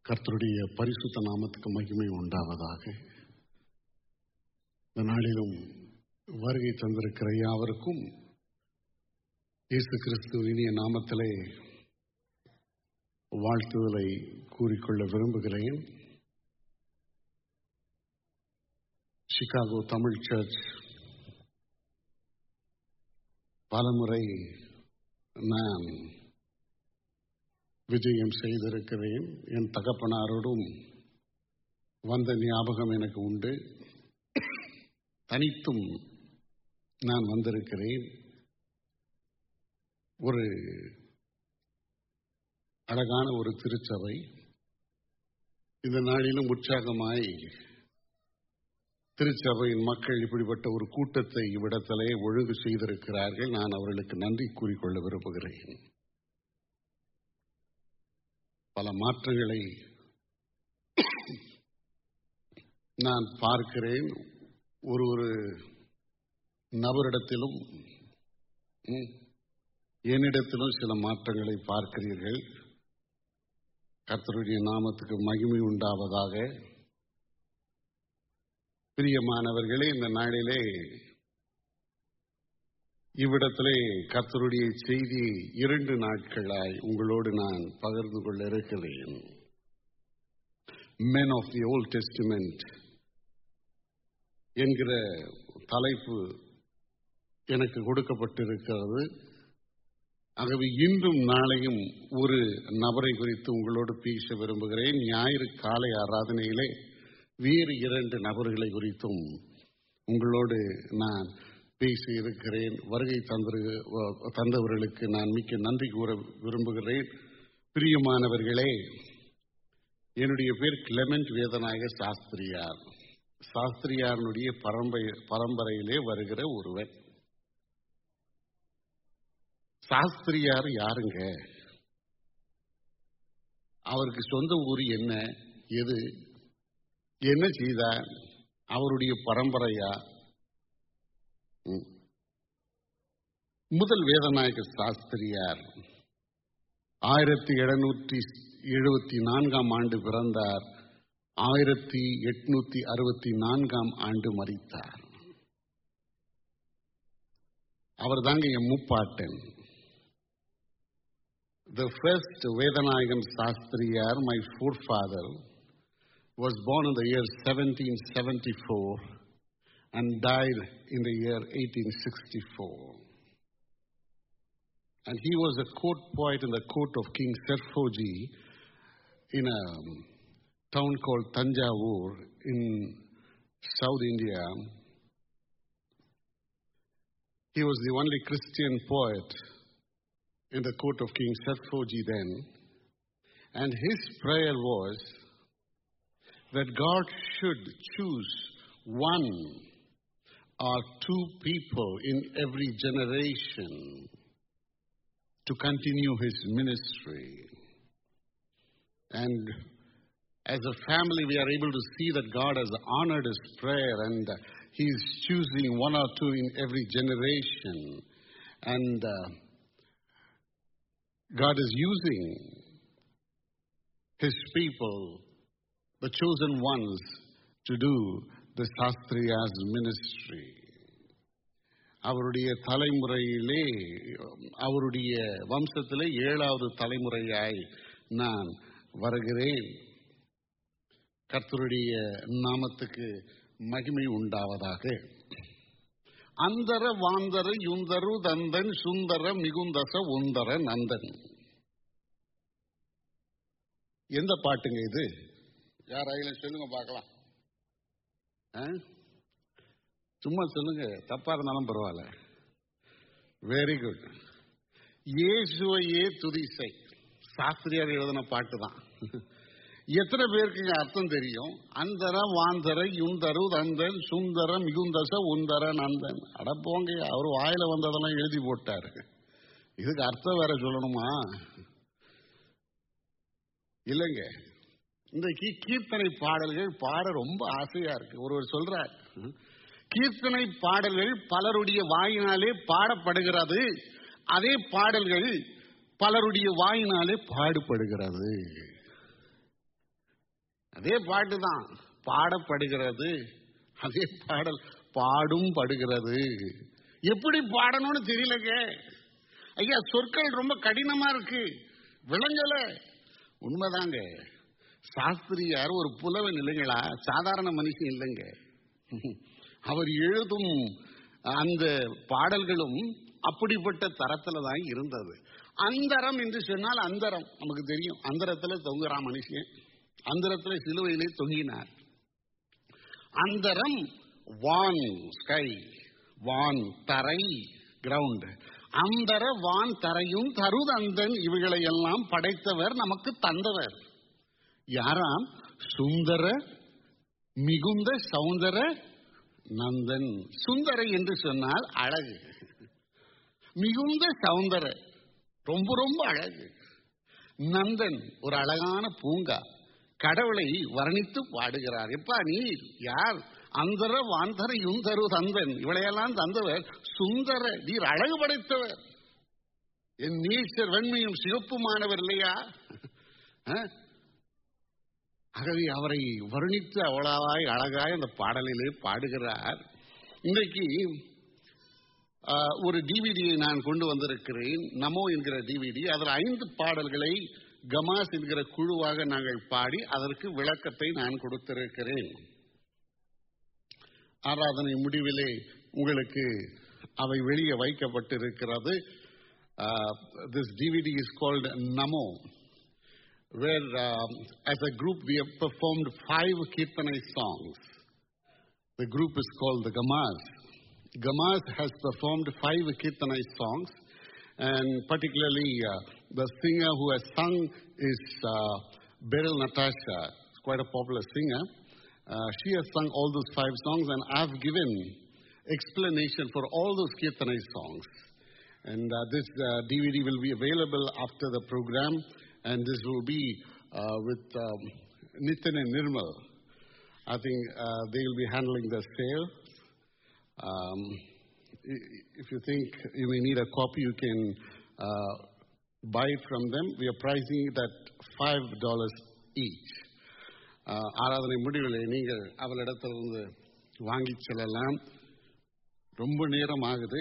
கர்த்தருடைய பரிசுத்த நாமத்துக்கு மகிமை உண்டாவதாக இந்த நாளிலும் வருகை தந்திருக்கிற யாவருக்கும் இயேசு கிறிஸ்து இனிய நாமத்திலே வாழ்த்துதலை கூறிக்கொள்ள விரும்புகிறேன் சிகாகோ தமிழ் சர்ச் பலமுறை நான் விஜயம் செய்திருக்கிறேன் என் தகப்பனாரோடும் வந்த ஞாபகம் எனக்கு உண்டு தனித்தும் நான் வந்திருக்கிறேன் ஒரு அழகான ஒரு திருச்சபை இந்த நாளிலும் உற்சாகமாய் திருச்சபையின் மக்கள் இப்படிப்பட்ட ஒரு கூட்டத்தை இவ்விடத்திலே ஒழுங்கு செய்திருக்கிறார்கள் நான் அவர்களுக்கு நன்றி கூறிக்கொள்ள விரும்புகிறேன் பல மாற்றங்களை நான் பார்க்கிறேன் ஒரு ஒரு நபரிடத்திலும் ம், என்னிடத்திலும் சில மாற்றங்களை பார்க்கிறீர்கள் கர்த்தருடைய நாமத்துக்கு மகிமை உண்டாவதாக பிரியமானவர்களே இந்த நாளிலே இவ்விடத்திலே கர்த்தருடைய செய்தி இரண்டு நாட்களாய் உங்களோடு நான் பகிர்ந்து கொள்ள இருக்கிறேன் men of the old testament என்கிற தலைப்பு எனக்கு கொடுக்கப்பட்டிருக்கிறது ஆகவே இன்றும் நாளையும் ஒரு நபரை குறித்து உங்களோடு பேச விரும்புகிறேன் ஞாயிறு காலை ஆராதனையிலே வேறு இரண்டு நபர்களை குறித்தும் உங்களோடு நான் பேசி இருக்கிறேன் வருகை தந்திரு தந்தவர்களுக்கு நான் மிக்க நன்றி கூற விரும்புகிறேன் பிரியமானவர்களே என்னுடைய பேர் கிளமெண்ட் வேதநாயக சாஸ்திரியார் சாஸ்திரியாரனுடைய பரம்பரை பரம்பரையிலே வருகிற ஒருவன் சாஸ்திரியார் யாருங்க அவருக்கு சொந்த ஊர் என்ன எது என்ன செய்தார் அவருடைய பரம்பரையா ம். முதல் வேதநாயக சாஸ்திரியார் ஆயிரத்தி எழுநூற்றி எழுபத்தி நான்காம் ஆண்டு பிறந்தார் ஆயிரத்தி எட்நூத்தி அறுபத்தி நான்காம் ஆண்டு மரித்தார் அவர் தாங்க என் முப்பாட்டன் The first Vedanayagan Sastriyar, my forefather, was born in the year 1774 and died in the year 1864. And he was a court poet in the court of King Serfoji in a town called Tanjavur in South India. He was the only Christian poet in the court of King Serfoji then. And his prayer was that God should choose one or two people in every generation to continue his ministry. And as a family, we are able to see that God has honored his prayer and uh, he is choosing one or two in every generation. And uh, God is using his people, the chosen ones, to do the Sastriya's ministry. அவருடைய தலைமுறையிலே அவருடைய வம்சத்திலே ஏழாவது தலைமுறையாய் நான் வருகிறேன் கர்த்தருடைய நாமத்துக்கு மகிமை உண்டாவதாக அந்தர வாந்தர யுந்தரு தந்தன் சுந்தர மிகுந்தச உந்தர நந்தன் எந்த பாட்டுங்க இது யாராயிலும் சொல்லுங்க பார்க்கலாம் ஆ? சும்மா சொல்லுங்க தப்பா இருந்தாலும் பரவாயில்ல வெரி குட் இயேசுவையே துதிசை சாஸ்திரியார் எழுதின பாட்டு தான் எத்தனை பேருக்குங்க அர்த்தம் தெரியும் அந்தர வாந்தர யுந்தரு தந்தன் சுந்தர மிகுந்தச உந்தர நந்தன் அட போங்க அவர் வாயில வந்ததெல்லாம் எழுதி போட்டாரு இதுக்கு அர்த்தம் வேற சொல்லணுமா இல்லைங்க இந்த கீ- கீர்த்தனை பாடல்கள் பாட ரொம்ப ஆசையா இருக்கு ஒருவர் சொல்றார் கீர்த்தனை பாடல்கள் பலருடைய வாயினாலே பாடப்படுகிறது அதே பாடல்கள் பலருடைய வாயினாலே பாடுபடுகிறது அதே பாட்டு தான் பாடப்படுகிறது அதே பாடல் பாடும் படுகிறது எப்படி பாடணும்னு தெரியலங்க ஐயா சொற்கள் ரொம்ப கடினமா இருக்கு விளங்கல உண்மைதாங்க சாஸ்திரியார் ஒரு புலவன் இல்லைங்களா சாதாரண மனுஷன் இல்லைங்க அவர் எழுதும் அந்த பாடல்களும் அப்படிப்பட்ட தரத்துல தான் இருந்தது அந்தரம் என்று சொன்னால் அந்தரம் நமக்கு தெரியும் அந்தரத்துல தொங்குறான் மனுஷன் அந்தரத்துல சிலுவையிலே தொங்கினார் அந்தரம் வான் ஸ்கை வான் தரை கிரவுண்ட் அந்தர வான் தரையும் தருதந்தன் இவைகளை எல்லாம் படைத்தவர் நமக்கு தந்தவர் யாராம் சுந்தர மிகுந்த சௌந்தர நந்தன் சுந்தர என்று சொன்னால் அழகு மிகுந்த சௌந்தர ரொம்ப ரொம்ப அழகு நந்தன் ஒரு அழகான பூங்கா கடவுளை வர்ணித்து பாடுகிறார் எப்பா நீ யார் அந்தர வாந்தர யுந்தரு தந்தன் இவளையெல்லாம் தந்தவர் சுந்தர நீர் அழகு படைத்தவர் என் நீச்சர் வெண்மையும் சிவப்புமானவர் இல்லையா அஹ்? ஆகவே அவரை வர்ணித்து அவ்வளவாய் அழகாய் அந்த பாடலிலே பாடுகிறார் இன்றைக்கு ஆஹ், ஒரு டிவிடியை நான் கொண்டு வந்திருக்கிறேன் நமோ என்கிற டிவிடி அதில் ஐந்து பாடல்களை கமாஸ் என்கிற குழுவாக நாங்கள் பாடி அதற்கு விளக்கத்தை நான் கொடுத்திருக்கிறேன் ஆராதனை முடிவிலே உங்களுக்கு அவை வெளியே வைக்கப்பட்டிருக்கிறது this DVD is called Namo where um, as a group we have performed five Kirtanai songs. The group is called the Gamas. Gamas has performed five Kirtanai songs, and particularly uh, the singer who has sung is uh, Beryl Natasha, It's quite a popular singer. Uh, she has sung all those five songs, and I've given explanation for all those Kirtanai songs. And uh, this uh, DVD will be available after the program, and this will be uh, with um, Nitin and Nirmal. I think uh, they will be handling the sale. Um, i- if you think you may need a copy, you can uh, buy it from them. We are pricing it at five dollars each. Uh, ஆராதனை முடிவில் நீங்கள் அவளிடத்திலிருந்து வாங்கி செல்லலாம் ரொம்ப நேரம் ஆகுது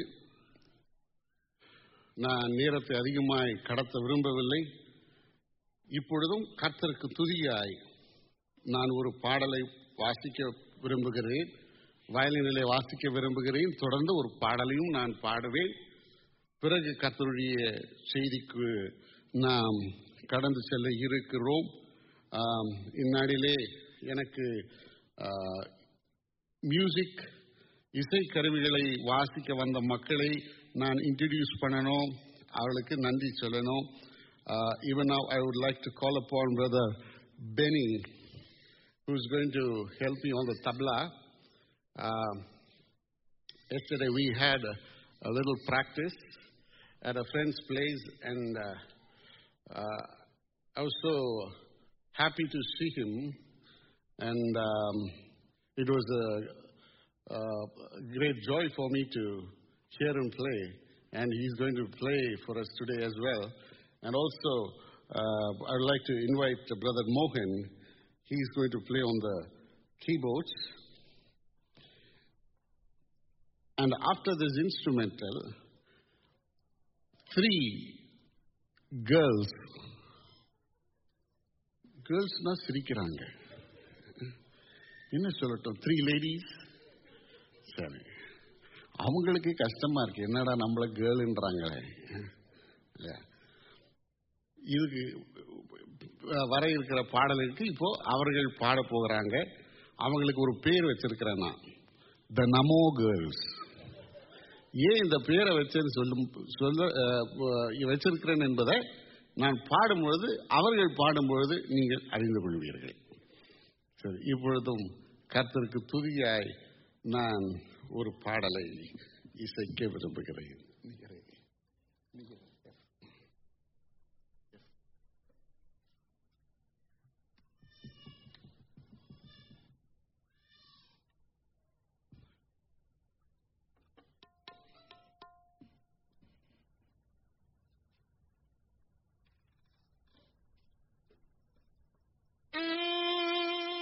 நான் நேரத்தை அதிகமாய் கடத்த விரும்பவில்லை இப்பொழுதும் கர்த்தருக்கு துதியாய் நான் ஒரு பாடலை வாசிக்க விரும்புகிறேன் வயலினிலே வாசிக்க விரும்புகிறேன் தொடர்ந்து ஒரு பாடலையும் நான் பாடுவேன் பிறகு கர்த்தருடைய செய்திக்கு நாம் கடந்து செல்ல இருக்கிறோம் ஆம், இந்நாளிலே எனக்கு மியூசிக் இசை கருவிகளை வாசிக்க வந்த மக்களை நான் இன்ட்ரடியூஸ் பண்ணணும் அவர்களுக்கு நன்றி சொல்லணும் even now I would like to call upon brother Benny who's going to help me on the tabla. Um, yesterday we had a, a little practice at a friend's place and uh, uh, I was so happy to see him and um, it was a, a great joy for me to hear him play and he's going to play for us today as well and also uh, i'd like to invite brother mohan he's going to play on the keyboards and after this instrumental three girls கேர்ள்ஸ்னா சிரிக்கிறாங்க என்ன சொல்லட்டும் three ladies சரி அவங்களுக்கு கஷ்டமா இருக்கு என்னடா நம்மள கேர்ள்ன்றாங்களே இல்லையா இதுக்கு அஹ், வர இருக்கிற பாடலுக்கு இப்போ அவர்கள் பாட போகிறாங்க அவங்களுக்கு ஒரு பேர் வச்சிருக்கிறேன் நான் த நமோ கேர்ள்ஸ் ஏன் இந்த பேரை வச்சேன்னு சொல்லும் சொல்ல அஹ், அஹ், வச்சிருக்கிறேன் என்பதை நான் பாடும்பொழுது அவர்கள் பாடும்பொழுது நீங்கள் அறிந்து கொள்வீர்கள் சரி இப்பொழுதும் கர்த்தருக்கு துதியாய் நான் ஒரு பாடலை இசைக்க விரும்புகிறேன் Thank you.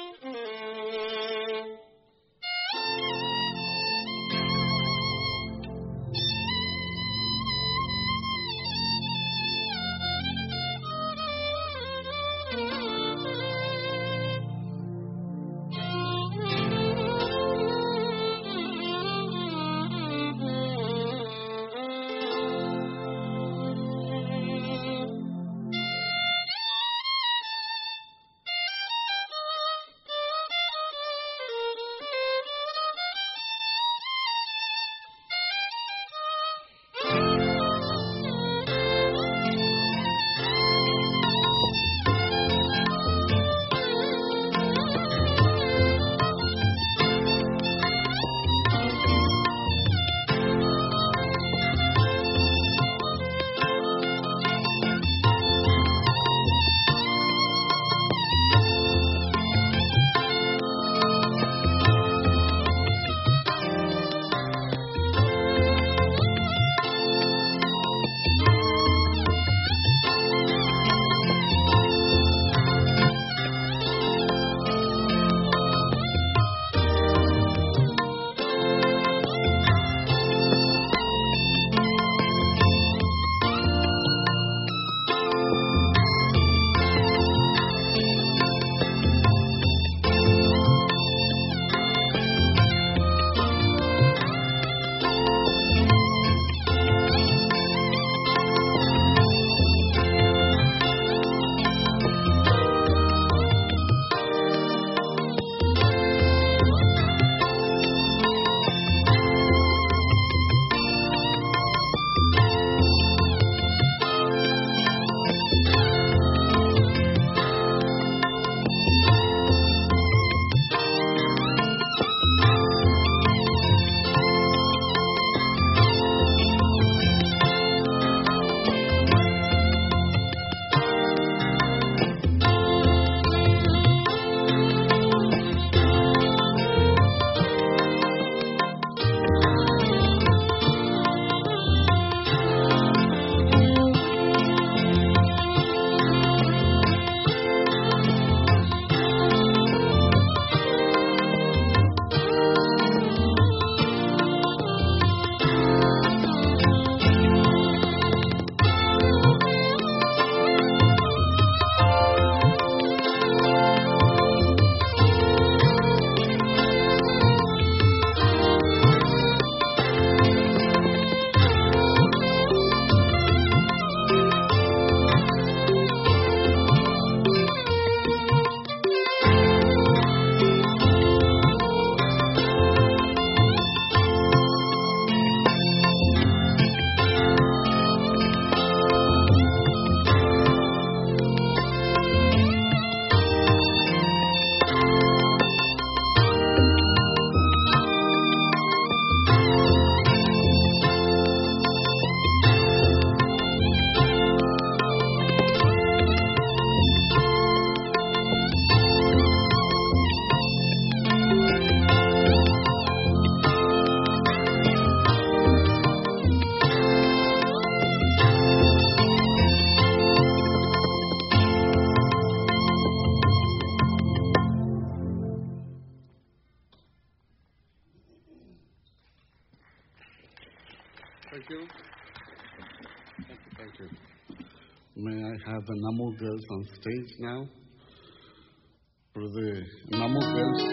Thank you. Thank you. Thank you. May I have the Namu girls on stage now? இப்பொழுது நமு கேர்ள்ஸ்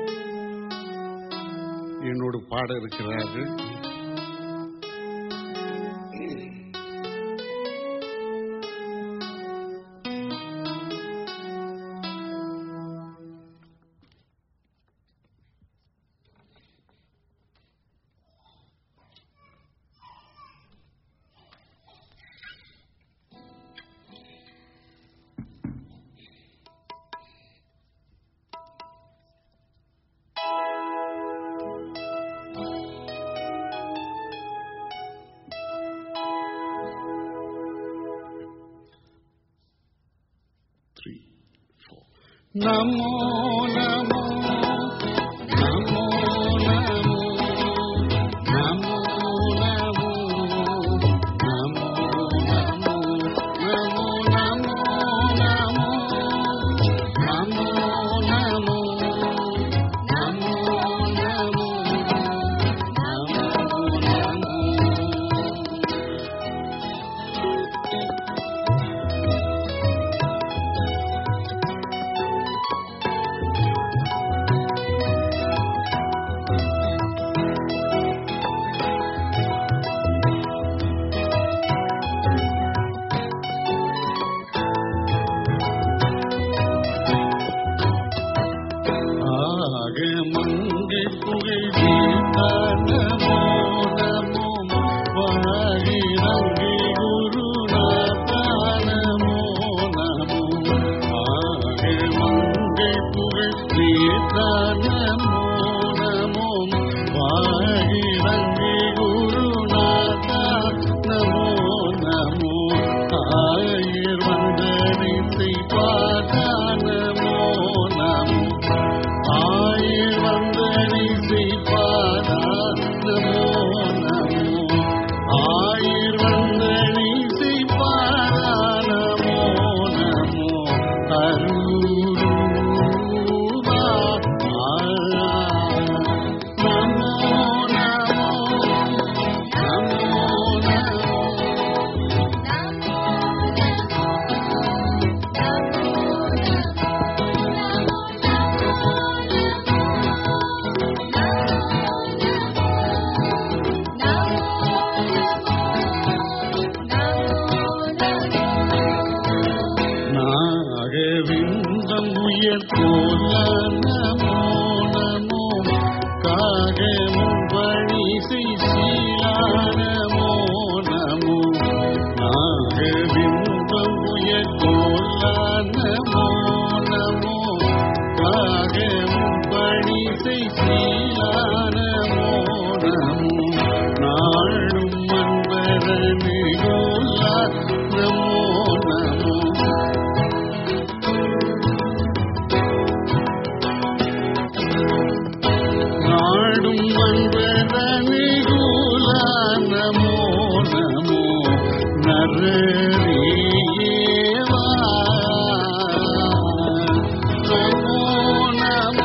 என்னோடு பாட இருக்கிறார்கள் த்ரீ ஃபோர் நமோ நமோ நமோ நமோ நமோ நமோ நமோ நமோ நமோ நமோ நமோ நமோ நமோ நமோ நமோ நமோ நமோ ஆக மங்கை புகழ் நமோ நமோ வாழி ரங்கி குருநாதா நமோ நமோ ஆக மங்கை புகழ் நமோ நமோ வாழி ரங்கி குருநாதா நமோ நமோ ஆயிர் வந்தனை செய்வாதா நமோ நமோ ஆயிர் வந்தனை செய்வாதா நமோ நமோ ஆயிர் வந்தனை செய்வாதா நமோ நமோ அருள்வா நமோ நமோ நமோ நமோ நாகவிந்தம் உயர் போல நமோ நமோ காகமும் பணி செய்சீலா நமோ நமோ நாகவிந்தம் உயர் போல நமோ நமோ காகமும் பணி செய்சீலா நமோ நமோ நாளும் மன்பரனே கோலா நமோ நமோ நாடும் வன்பதனிகூல நமோ நமோ நரேவா நமோ நமோ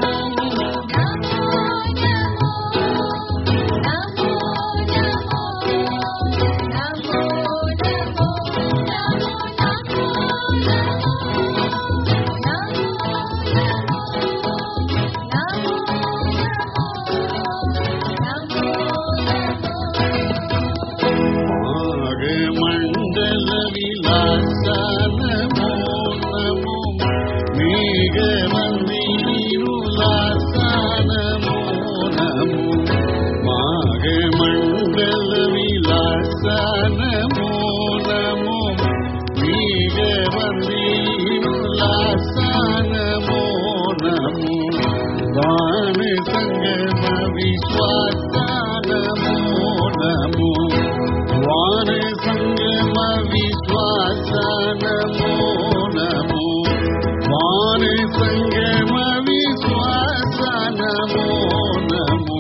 மாக மண்டல விலாச நமோ நமோ மேக மந்திருலாச நமோ நமோ மாக மண்டல விலாச நமோ நமோ மேக மந்திருலாச நமோ நமோ வான சங்கம விஸ்வாச நமோ நமோ வான சங்கம விஸ்வாச நமோ நமோ வான சங்கம விஸ்வாச நமோ நமோ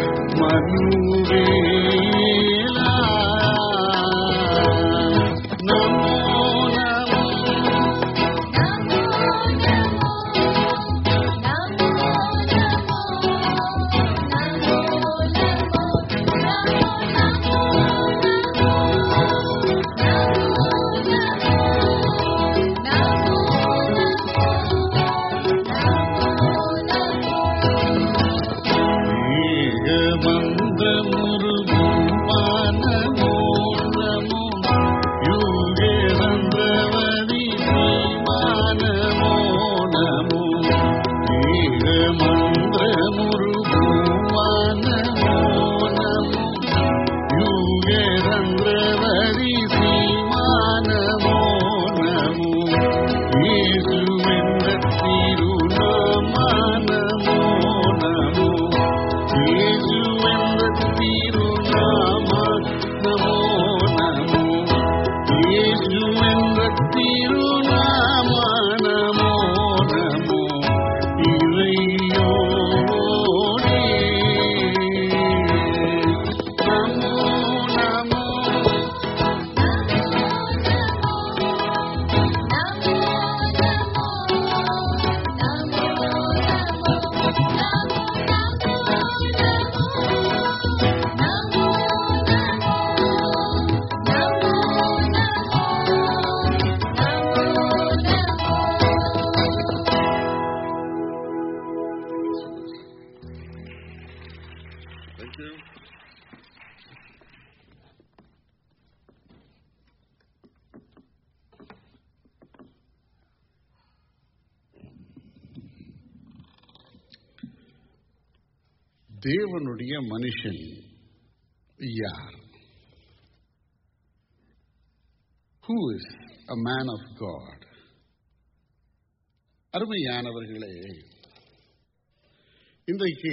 மனுவேலா நமோ நமோ Thank you. you. தேவனுடைய மனுஷன் யார் who is a man of God அருமையானவர்களே இன்றைக்கு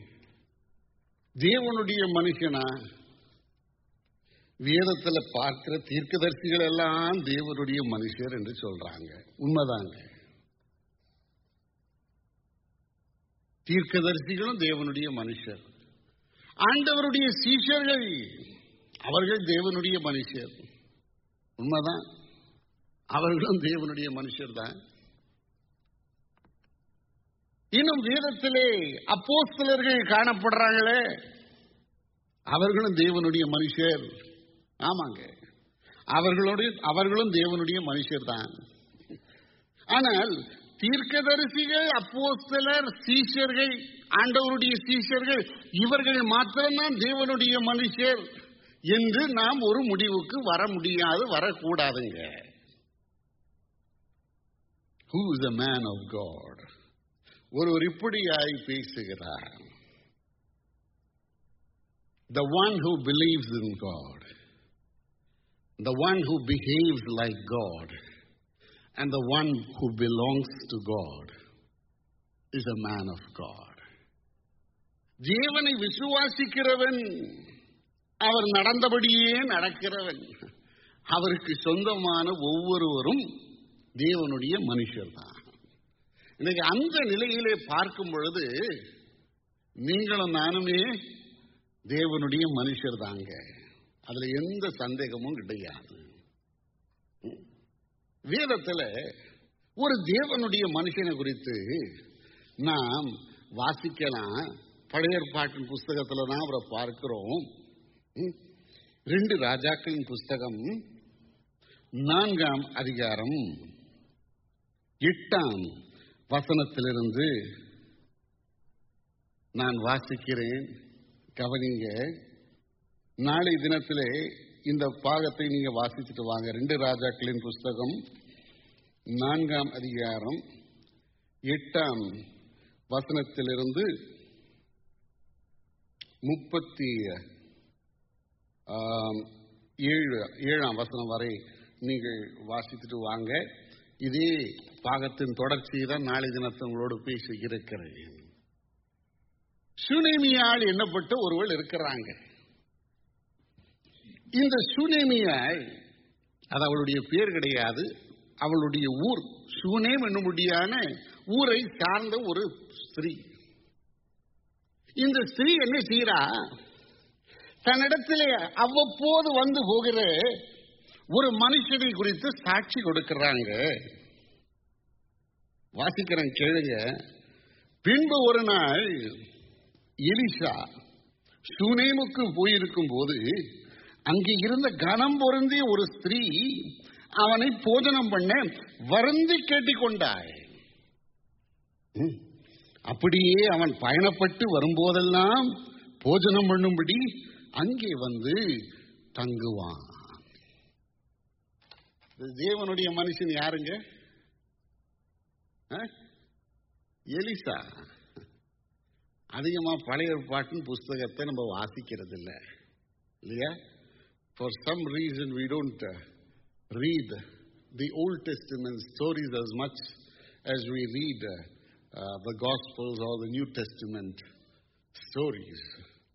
தேவனுடைய மனுஷனா வேதத்துல பார்க்கிற தீர்க்கதரிசிகள் எல்லாம் தேவனுடைய மனுஷர் என்று சொல்றாங்க உண்மைதாங்க தீர்க்கதரிசிகளும் தேவனுடைய மனுஷர் ஆண்டவருடைய சீஷர்கள் அவர்கள் தேவனுடைய மனுஷர் உண்மைதான் அவர்களும் தேவனுடைய மனுஷர் தான் இன்னும் வேதத்திலே அப்போஸ்தலர்கள் காணப்படுறாங்களே அவர்களும் தேவனுடைய மனுஷர் ஆமாங்க அவர்களுடைய அவர்களும் தேவனுடைய மனுஷர் தான் ஆனால் தீர்க்கதரிசிகள் அப்போஸ்தலர் சீஷர்கள் ஆண்டவருடைய சீஷர்கள் இவர்கள் மாத்திரம்தான் தேவனுடைய மனுஷர் என்று நாம் ஒரு முடிவுக்கு வர முடியாது வரக்கூடாதுங்க who is a man of God ஒருவர் இப்படியாய் பேசுகிறார் The one who believes in God, the one who behaves like God, and the one who belongs to God is a man of God. தேவனை விசுவாசிக்கிறவன் அவர் நடந்தபடியே நடக்கிறவன் அவருக்கு சொந்தமான ஒவ்வொருவரும் தேவனுடைய மனுஷர் தான் இன்னைக்கு அந்த நிலையிலே பார்க்கும் பொழுது நீங்களும் நானுமே தேவனுடைய மனுஷர் தாங்க அதுல எந்த சந்தேகமும் கிடையாது வேதத்துல ஒரு தேவனுடைய மனுஷனை குறித்து நாம் வாசிக்கலாம் பழைய ஏற்பாட்டின் புஸ்தகத்துல தான் அவரை பார்க்கிறோம் ம். ரெண்டு ராஜாக்களின் புஸ்தகம் நான்காம் அதிகாரம் எட்டாம் வசனத்திலிருந்து நான் வாசிக்கிறேன் கவனிங்க நாளை தினத்திலே இந்த பாகத்தை நீங்க வாசிச்சுட்டு வாங்க ரெண்டு ராஜாக்களின் புஸ்தகம் நான்காம் அதிகாரம் எட்டாம் வசனத்திலிருந்து முப்பத்தி ஆம், ஏழு ஏழாம் வசனம் வரை நீங்கள் வாசித்துட்டு வாங்க இதே பாகத்தின் தொடர்ச்சியை தான் நாளை தினத்தை உங்களோடு பேசி இருக்கிறேன் சுனேமியால் எண்ணப்பட்ட ஒருவள் இருக்கிறாங்க இந்த சுனேமியால் அது அவளுடைய பேர் கிடையாது அவளுடைய ஊர் சுனேம் என்னும்படியான ஊரை சார்ந்த ஒரு ஸ்திரீ இந்த ஸ்திரீ என்ன செய்யறா தன்னிடத்திலே அவ்வப்போது வந்து போகிற ஒரு மனுஷனை குறித்து சாட்சி கொடுக்கிறாங்க வாசிக்கிறேன் கேளுங்க பின்பு ஒரு நாள் எலிசா சுனேமுக்கு போயிருக்கும் போது அங்கே இருந்த கனம் பொருந்திய ஒரு ஸ்திரீ அவனை போஜனம் பண்ண வருந்தி கேட்டிக்கொண்டாய் ம். அப்படியே அவன் பயணப்பட்டு வரும்போதெல்லாம் போஜனம் பண்ணும்படி அங்கே வந்து தங்குவான் இந்த தேவனுடைய மனுஷன் யாருங்க ஆ? எலிசா அதிகமா பழைய ஏற்பாட்டின் புஸ்தகத்தை நம்ம வாசிக்கிறது இல்ல இல்லையா for some reason we don't read the old testament stories as much as we read uh, uh, the gospels or the new testament stories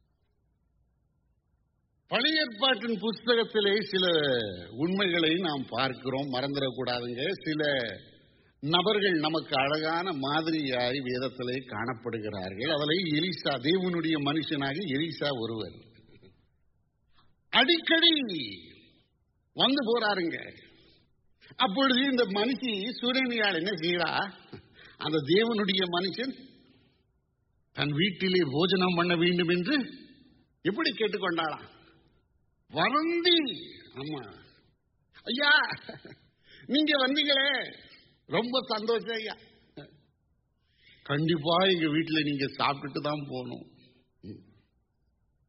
பழைய ஏற்பாட்டின் புஸ்தகத்திலே சில உண்மைகளை நாம் பார்க்கிறோம் மறந்துடக்கூடாதுங்க சில நபர்கள் நமக்கு அழகான மாதிரியாய் வேதத்திலே காணப்படுகிறார்கள் அதில் எலிசா தேவனுடைய மனுஷனாகி எலிசா ஒருவர் அடிக்கடி வந்து போறாருங்க அப்பொழுது இந்த மனுஷி சூரியனியால் என்ன செய்யறா அந்த தேவனுடைய மனுஷன் தன் வீட்டிலே போஜனம் பண்ண வேண்டும் என்று எப்படி கேட்டுக்கொண்டாளாம் வருந்தி ஆமா ஐயா நீங்க வந்தீங்களே ரொம்ப சந்தோஷம் ஐயா கண்டிப்பா எங்க வீட்டுல நீங்க சாப்பிட்டுட்டு தான் போகணும் ம்.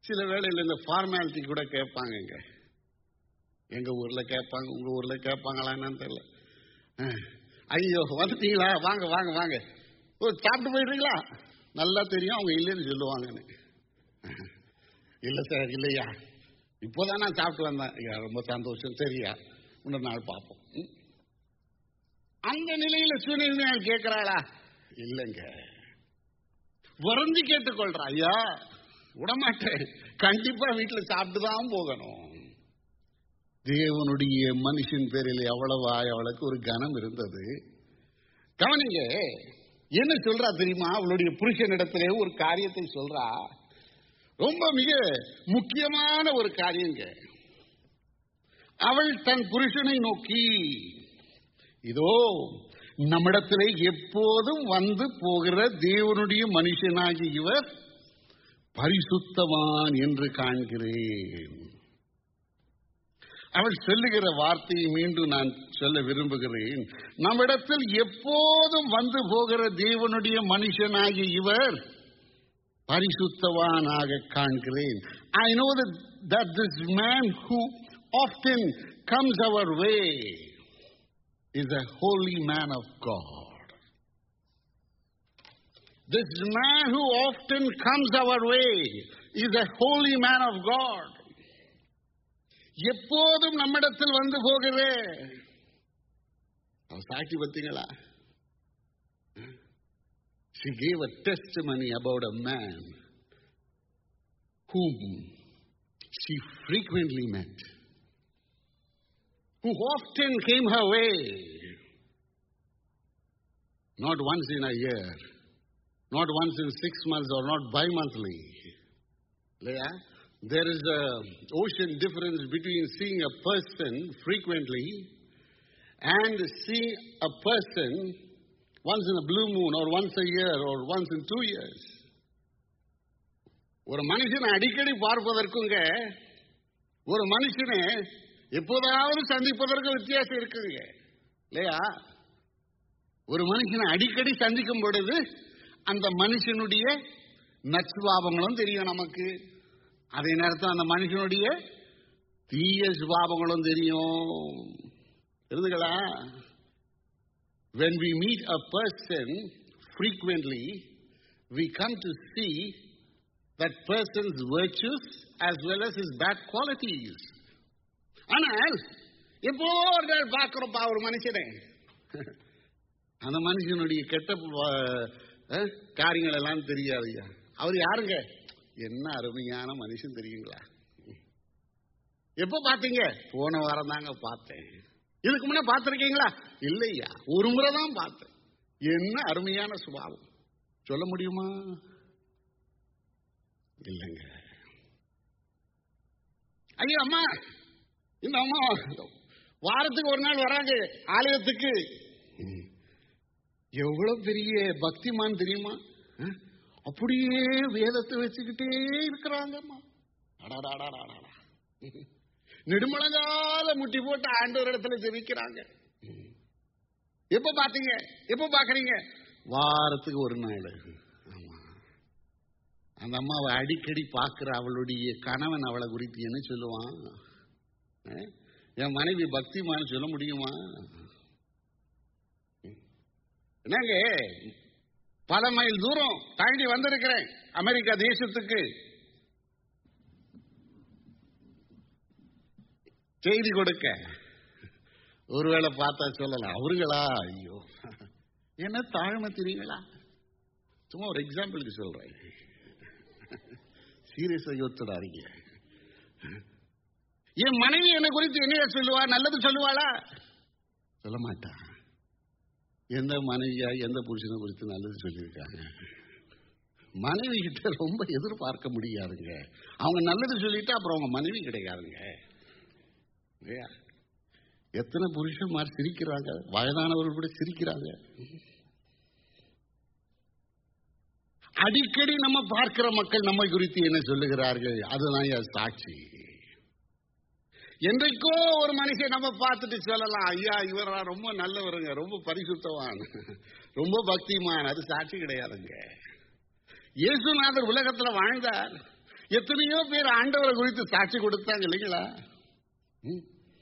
சில வேளையில் இந்த ஃபார்மாலிட்டி கூட கேட்பாங்க இங்க எங்க ஊர்ல கேட்பாங்க உங்க ஊர்ல கேட்பாங்களா என்னன்னு தெரியல அஹ், ஐயோ வந்துட்டீங்களா வாங்க வாங்க வாங்க ஓ சாப்பிட்டு போயிடுறீங்களா நல்லா தெரியும் அவங்க இல்லைன்னு சொல்லுவாங்கன்னு அஹ், இல்ல சார் இல்லையா இப்போதான் நான் சாப்பிட்டு வந்தேன் ஐயா ரொம்ப சந்தோஷம் சரியா இன்னொரு நாள் பார்ப்போம் ம். அந்த நிலையில சுனில் கேட்கிறாளா இல்லைங்க வறந்து கேட்டுக்கொள்றா ஐயா விடமாட்டேன் கண்டிப்பா வீட்டுல சாப்பிட்டு தான் போகணும் தேவனுடைய மனுஷன் பேரில் எவ்வளவா அவளுக்கு ஒரு கனம் இருந்தது கவனிங்க என்ன சொல்றா தெரியுமா அவளுடைய புருஷனிடத்திலே ஒரு காரியத்தை சொல்றா ரொம்ப மிக முக்கியமான ஒரு காரியங்க அவள் தன் புருஷனை நோக்கி இதோ நம்மிடத்திலே எப்போதும் வந்து போகிற தேவனுடைய மனுஷனாகி இவர் பரிசுத்தவான் என்று காண்கிறேன் அவள் சொல்லுகிற வார்த்தையை மீண்டும் நான் சொல்ல விரும்புகிறேன் நம்மிடத்தில் எப்போதும் வந்து போகிற தேவனுடைய மனுஷனாகி இவர் பரிசுத்தவானாக காண்கிறேன் I know that this man who often comes our way is a holy man of God. This man who often comes our way is a holy man of God. எப்போதும் நம்மிடத்தில் வந்து போகிற அவ சாட்சி பார்த்தீங்களா She gave a testimony about a man whom she frequently met, who often came her way, not once in a year, not once in six months or not bi-monthly. Leah, there is a ocean difference between seeing a person frequently and seeing a person once in a blue moon or once a year or once in two years. ஒரு மனுஷனை அடிக்கடி பார்ப்பதற்குங்க ஒரு மனுஷனை எப்போதாவது சந்திப்பதற்கு வித்தியாசம் இருக்குங்க இல்லையா ஒரு மனுஷனை அடிக்கடி சந்திக்கும் பொழுது அந்த மனுஷனுடைய நச்சுபாவங்களும் தெரியும் நமக்கு அதே நேரத்தில் அந்த மனுஷனுடைய தீய சுபாவங்களும் தெரியும் இருந்துங்களா when we meet a person frequently we come to see that person's virtues as well as his bad qualities ஆனால் எப்போ ஒரு நாள் பார்க்கிறோம்ப்பா ஒரு மனுஷனை அந்த மனுஷனுடைய கெட்ட ப- அஹ், காரியங்கள் எல்லாம் தெரியாதுயா அவர் யாருங்க என்ன அருமையான மனுஷன் தெரியுங்களா எப்போ பார்த்தீங்க போன வாரம் தாங்க பார்த்தேன் இதுக்கு முன்ன பார்த்திருக்கீங்களா இல்லையா ஒரு முறை தான் பார்த்தேன் என்ன அருமையான சுபாவம் சொல்ல முடியுமா இல்லைங்க ஐயோ அம்மா இந்த அம்மா வாரத்துக்கு ஒரு நாள் வராங்க ஆலயத்துக்கு எவ்வளவு பெரிய பக்திமான் தெரியுமா அஹ்? அப்படியே வேதத்தை வச்சுக்கிட்டே இருக்கிறாங்கம்மா அடாடாடாடாடா. நெடுமலங்கால முட்டி போட்டு ஆண்டவர் இடத்துல ஜெபிக்கிறாங்க எப்ப பாத்தீங்க எப்ப பாக்குறீங்க வாரத்துக்கு ஒரு நாள் ஆமா அந்த அம்மாவை அடிக்கடி பார்க்கிற அவளுடைய கணவன் அவளை குறித்து என்ன சொல்லுவான் அஹ்? என் மனைவி பக்திமான்னு சொல்ல முடியுமா என்னங்க பல மைல் தூரம் தாண்டி வந்திருக்கிறேன் அமெரிக்கா தேசத்துக்கு செய்தி கொடுக்க ஒருவேளை பார்த்தா சொல்லலாம் அவருங்களா ஐயோ என்ன தாழ்மை தெரியுங்களா சும்மா ஒரு எக்ஸாம்பிளுக்கு சொல்றேன் சீரியஸா யோசிச்சுடாதீங்க என் மனைவி என்னை குறித்து என்ன சொல்லுவா நல்லது சொல்லுவாளா சொல்ல மாட்டா எந்த மனைவியா எந்த புருஷனை குறித்து நல்லது சொல்லியிருக்காங்க மனைவி கிட்ட ரொம்ப எதிர்பார்க்க முடியாதுங்க அவங்க நல்லது சொல்லிட்டா அப்புறம் அவங்க மனைவி கிடைக்காதுங்க இல்லையா? எத்தனை புருஷன்மார் சிரிக்கிறாங்க வயதானவர்கள் கூட சிரிக்கிறாங்க அடிக்கடி நம்ம பார்க்கிற மக்கள் நம்மை குறித்து என்ன சொல்லுகிறார்கள் அதுதான் என் சாட்சி என்றைக்கோ ஒரு மனுஷன் நம்ம பார்த்துட்டு சொல்லலாம் ஐயா இவரா ரொம்ப நல்லவருங்க ரொம்ப பரிசுத்தவான் ரொம்ப பக்திமான் அது சாட்சி கிடையாதுங்க இயேசுநாதர் உலகத்துல வாழ்ந்தார் எத்தனையோ பேர் ஆண்டவரை குறித்து சாட்சி கொடுத்தாங்க இல்லைங்களா ம்.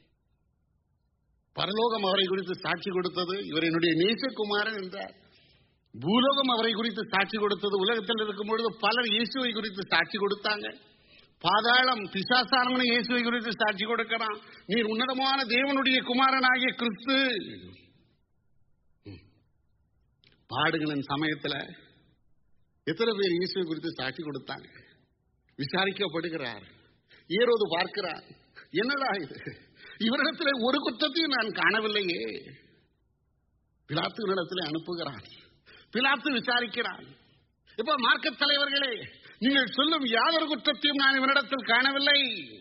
பரலோகம் அவரை குறித்து சாட்சி கொடுத்தது இவர் என்னுடைய நேசகுமாரன் என்றார் பூலோகம் அவரை குறித்து சாட்சி கொடுத்தது உலகத்தில் இருக்கும் பொழுது பலர் இயேசுவை குறித்து சாட்சி கொடுத்தாங்க பாதாளம் பிசாசானவன இயேசுவை குறித்து சாட்சி கொடுக்கிறான் நீர் உன்னதமான தேவனுடைய குமாரனாகிய கிறிஸ்து ம். பாடுகளின் சமயத்துல எத்தனை பேர் இயேசுவை குறித்து சாட்சி கொடுத்தாங்க விசாரிக்கப்படுகிறார் ஏரோது பார்க்கிறார் என்னடா இது இவரிடத்தில் ஒரு குற்றத்தையும் நான் காணவில்லையே பிலாத்து இடத்துல அனுப்புகிறான் பிலாத்து விசாரிக்கிறான் இப்ப மார்க்கத் தலைவர்களே நீங்கள் சொல்லும் யாதொரு குற்றத்தையும் நான் இவனிடத்தில் காணவில்லை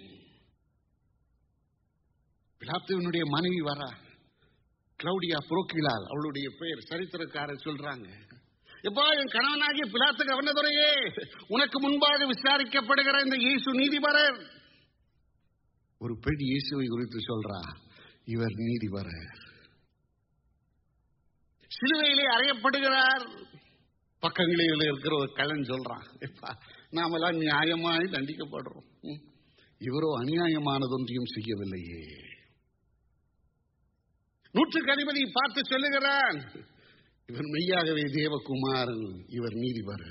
பிலாத்துவனுடைய மனைவி வரா கிளவுடியா புரோக்கிலால் அவளுடைய பெயர் சரித்திரக்காரர் சொல்றாங்க எப்பா என் கணவனாகிய பிலாத்து கவர்னதுரையே உனக்கு முன்பாக விசாரிக்கப்படுகிற இந்த இயேசு நீதிபரர் ஒரு பெண் இயேசுவை குறித்து சொல்றா இவர் நீதிபரர் சிலுவையிலே அறையப்படுகிறார் பக்கங்களில் இருக்கிற ஒரு கள்ளன் சொல்றான் எப்பா நாமெல்லாம் நியாயமாய் தண்டிக்கப்படுறோம் ம். இவரோ அநியாயமானதொன்றையும் செய்யவில்லையே நூற்றுக்கு அதிபதி பார்த்து சொல்லுகிறான் இவர் மெய்யாகவே தேவகுமாரன் இவர் நீதிபர்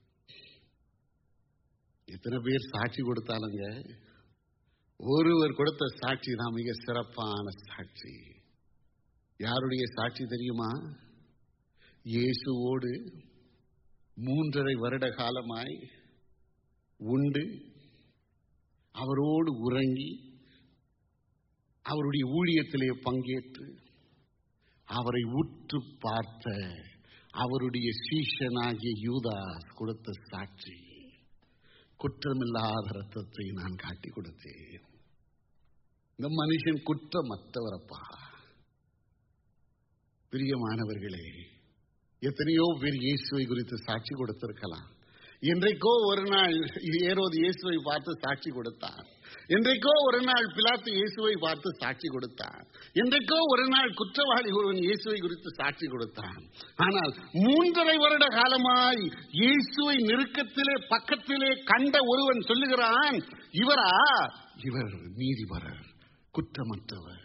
எத்தனை பேர் சாட்சி கொடுத்தாலுங்க ஒருவர் கொடுத்த சாட்சி தான் மிக சிறப்பான சாட்சி யாருடைய சாட்சி தெரியுமா இயேசுவோடு மூன்றரை வருட காலமாய் உண்டு அவரோடு உறங்கி அவருடைய ஊழியத்திலே பங்கேற்று அவரை உற்று பார்த்த அவருடைய சீஷனாகிய யூதாஸ் கொடுத்த சாட்சி குற்றமில்லாத ரத்தத்தை நான் காட்டி கொடுத்தேன் இந்த மனுஷன் குற்றமற்றவரப்பா பிரியமானவர்களே எத்தனையோ பேர் இயேசுவை குறித்து சாட்சி கொடுத்திருக்கலாம் என்றைக்கோ ஒரு நாள் ஏரோது இயேசுவை பார்த்து சாட்சி கொடுத்தார் என்றைக்கோ ஒரு நாள் பிலாத்து இயேசுவை பார்த்து சாட்சி கொடுத்தார் என்றைக்கோ ஒரு நாள் குற்றவாளி ஒருவன் இயேசுவை குறித்து சாட்சி கொடுத்தான் ஆனால் மூன்றரை வருட காலமாய் இயேசுவை நெருக்கத்திலே பக்கத்திலே கண்ட ஒருவன் சொல்லுகிறான் இவரா இவர் நீதிபரர் குற்றமற்றவர்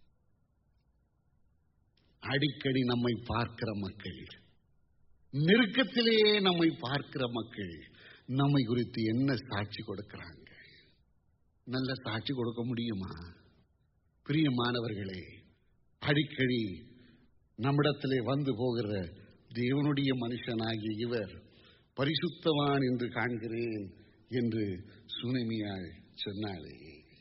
அடிக்கடி நம்மை பார்க்கிற மக்கள் நெருக்கத்திலேயே நம்மை பார்க்கிற மக்கள் நம்மை குறித்து என்ன சாட்சி கொடுக்கிறாங்க நல்ல சாட்சி கொடுக்க முடியுமா பிரியமானவர்களே அடிக்கடி நம்மிடத்திலே வந்து போகிற தேவனுடைய மனுஷனாகிய இவர் பரிசுத்தவான் என்று காண்கிறேன் என்று சுனமியாள் சொன்னாளே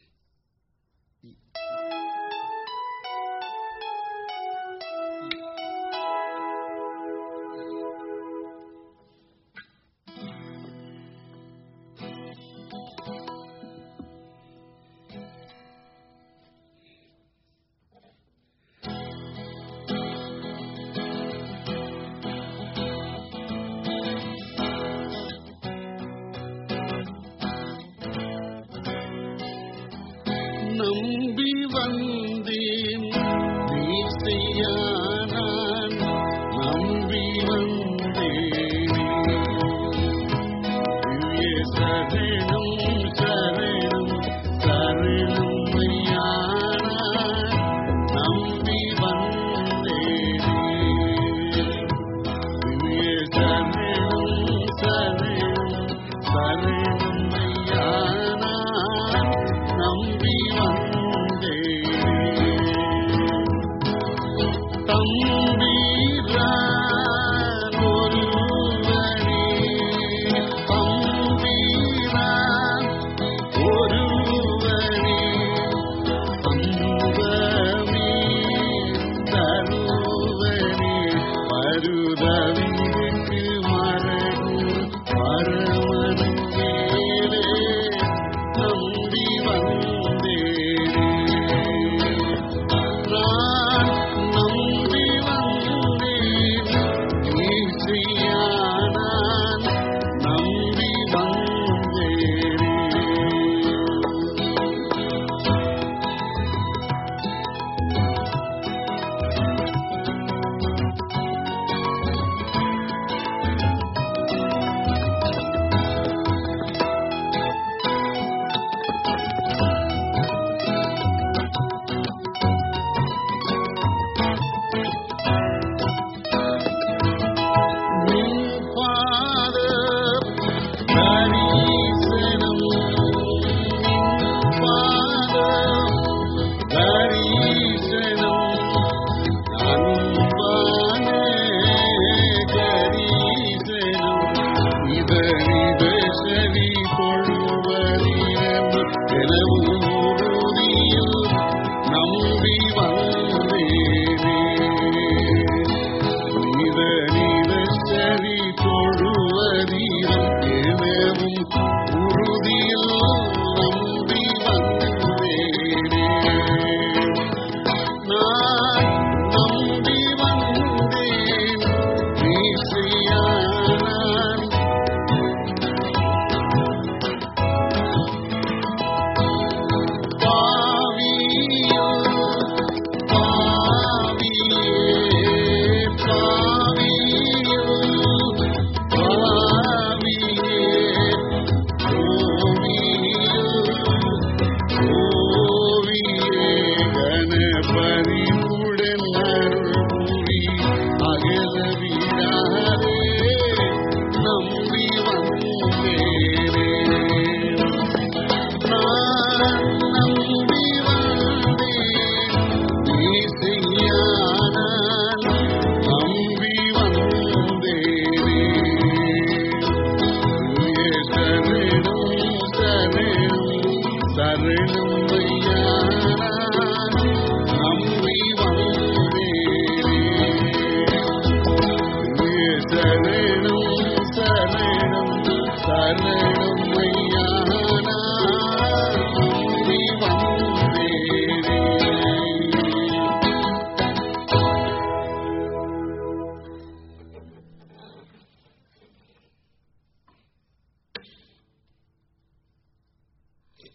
நம்பி வந்தேன் நீ செய்யானான் நம்பி வந்தேன் திவ்ய சரணம் சரணம் சரணம் ஐயானான் நம்பி வந்தேன் திவ்ய சரணம் சரணம் சரணம் ஐயானான் நம்பி வந்தேன் தம்பீரான் ஒருவனே தம்பீரான் ஒருவனே அன்பமே தருவனே மருதவிற்கு மரணு மரமனுவே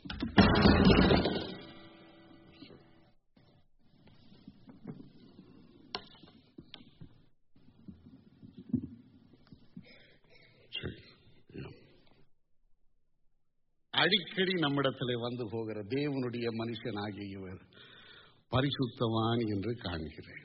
சரி. அடிக்கடி நம்மிடத்தில் வந்து போகிற தேவனுடைய மனுஷனாகிய இவர் பரிசுத்தவான் என்று காண்கிறேன்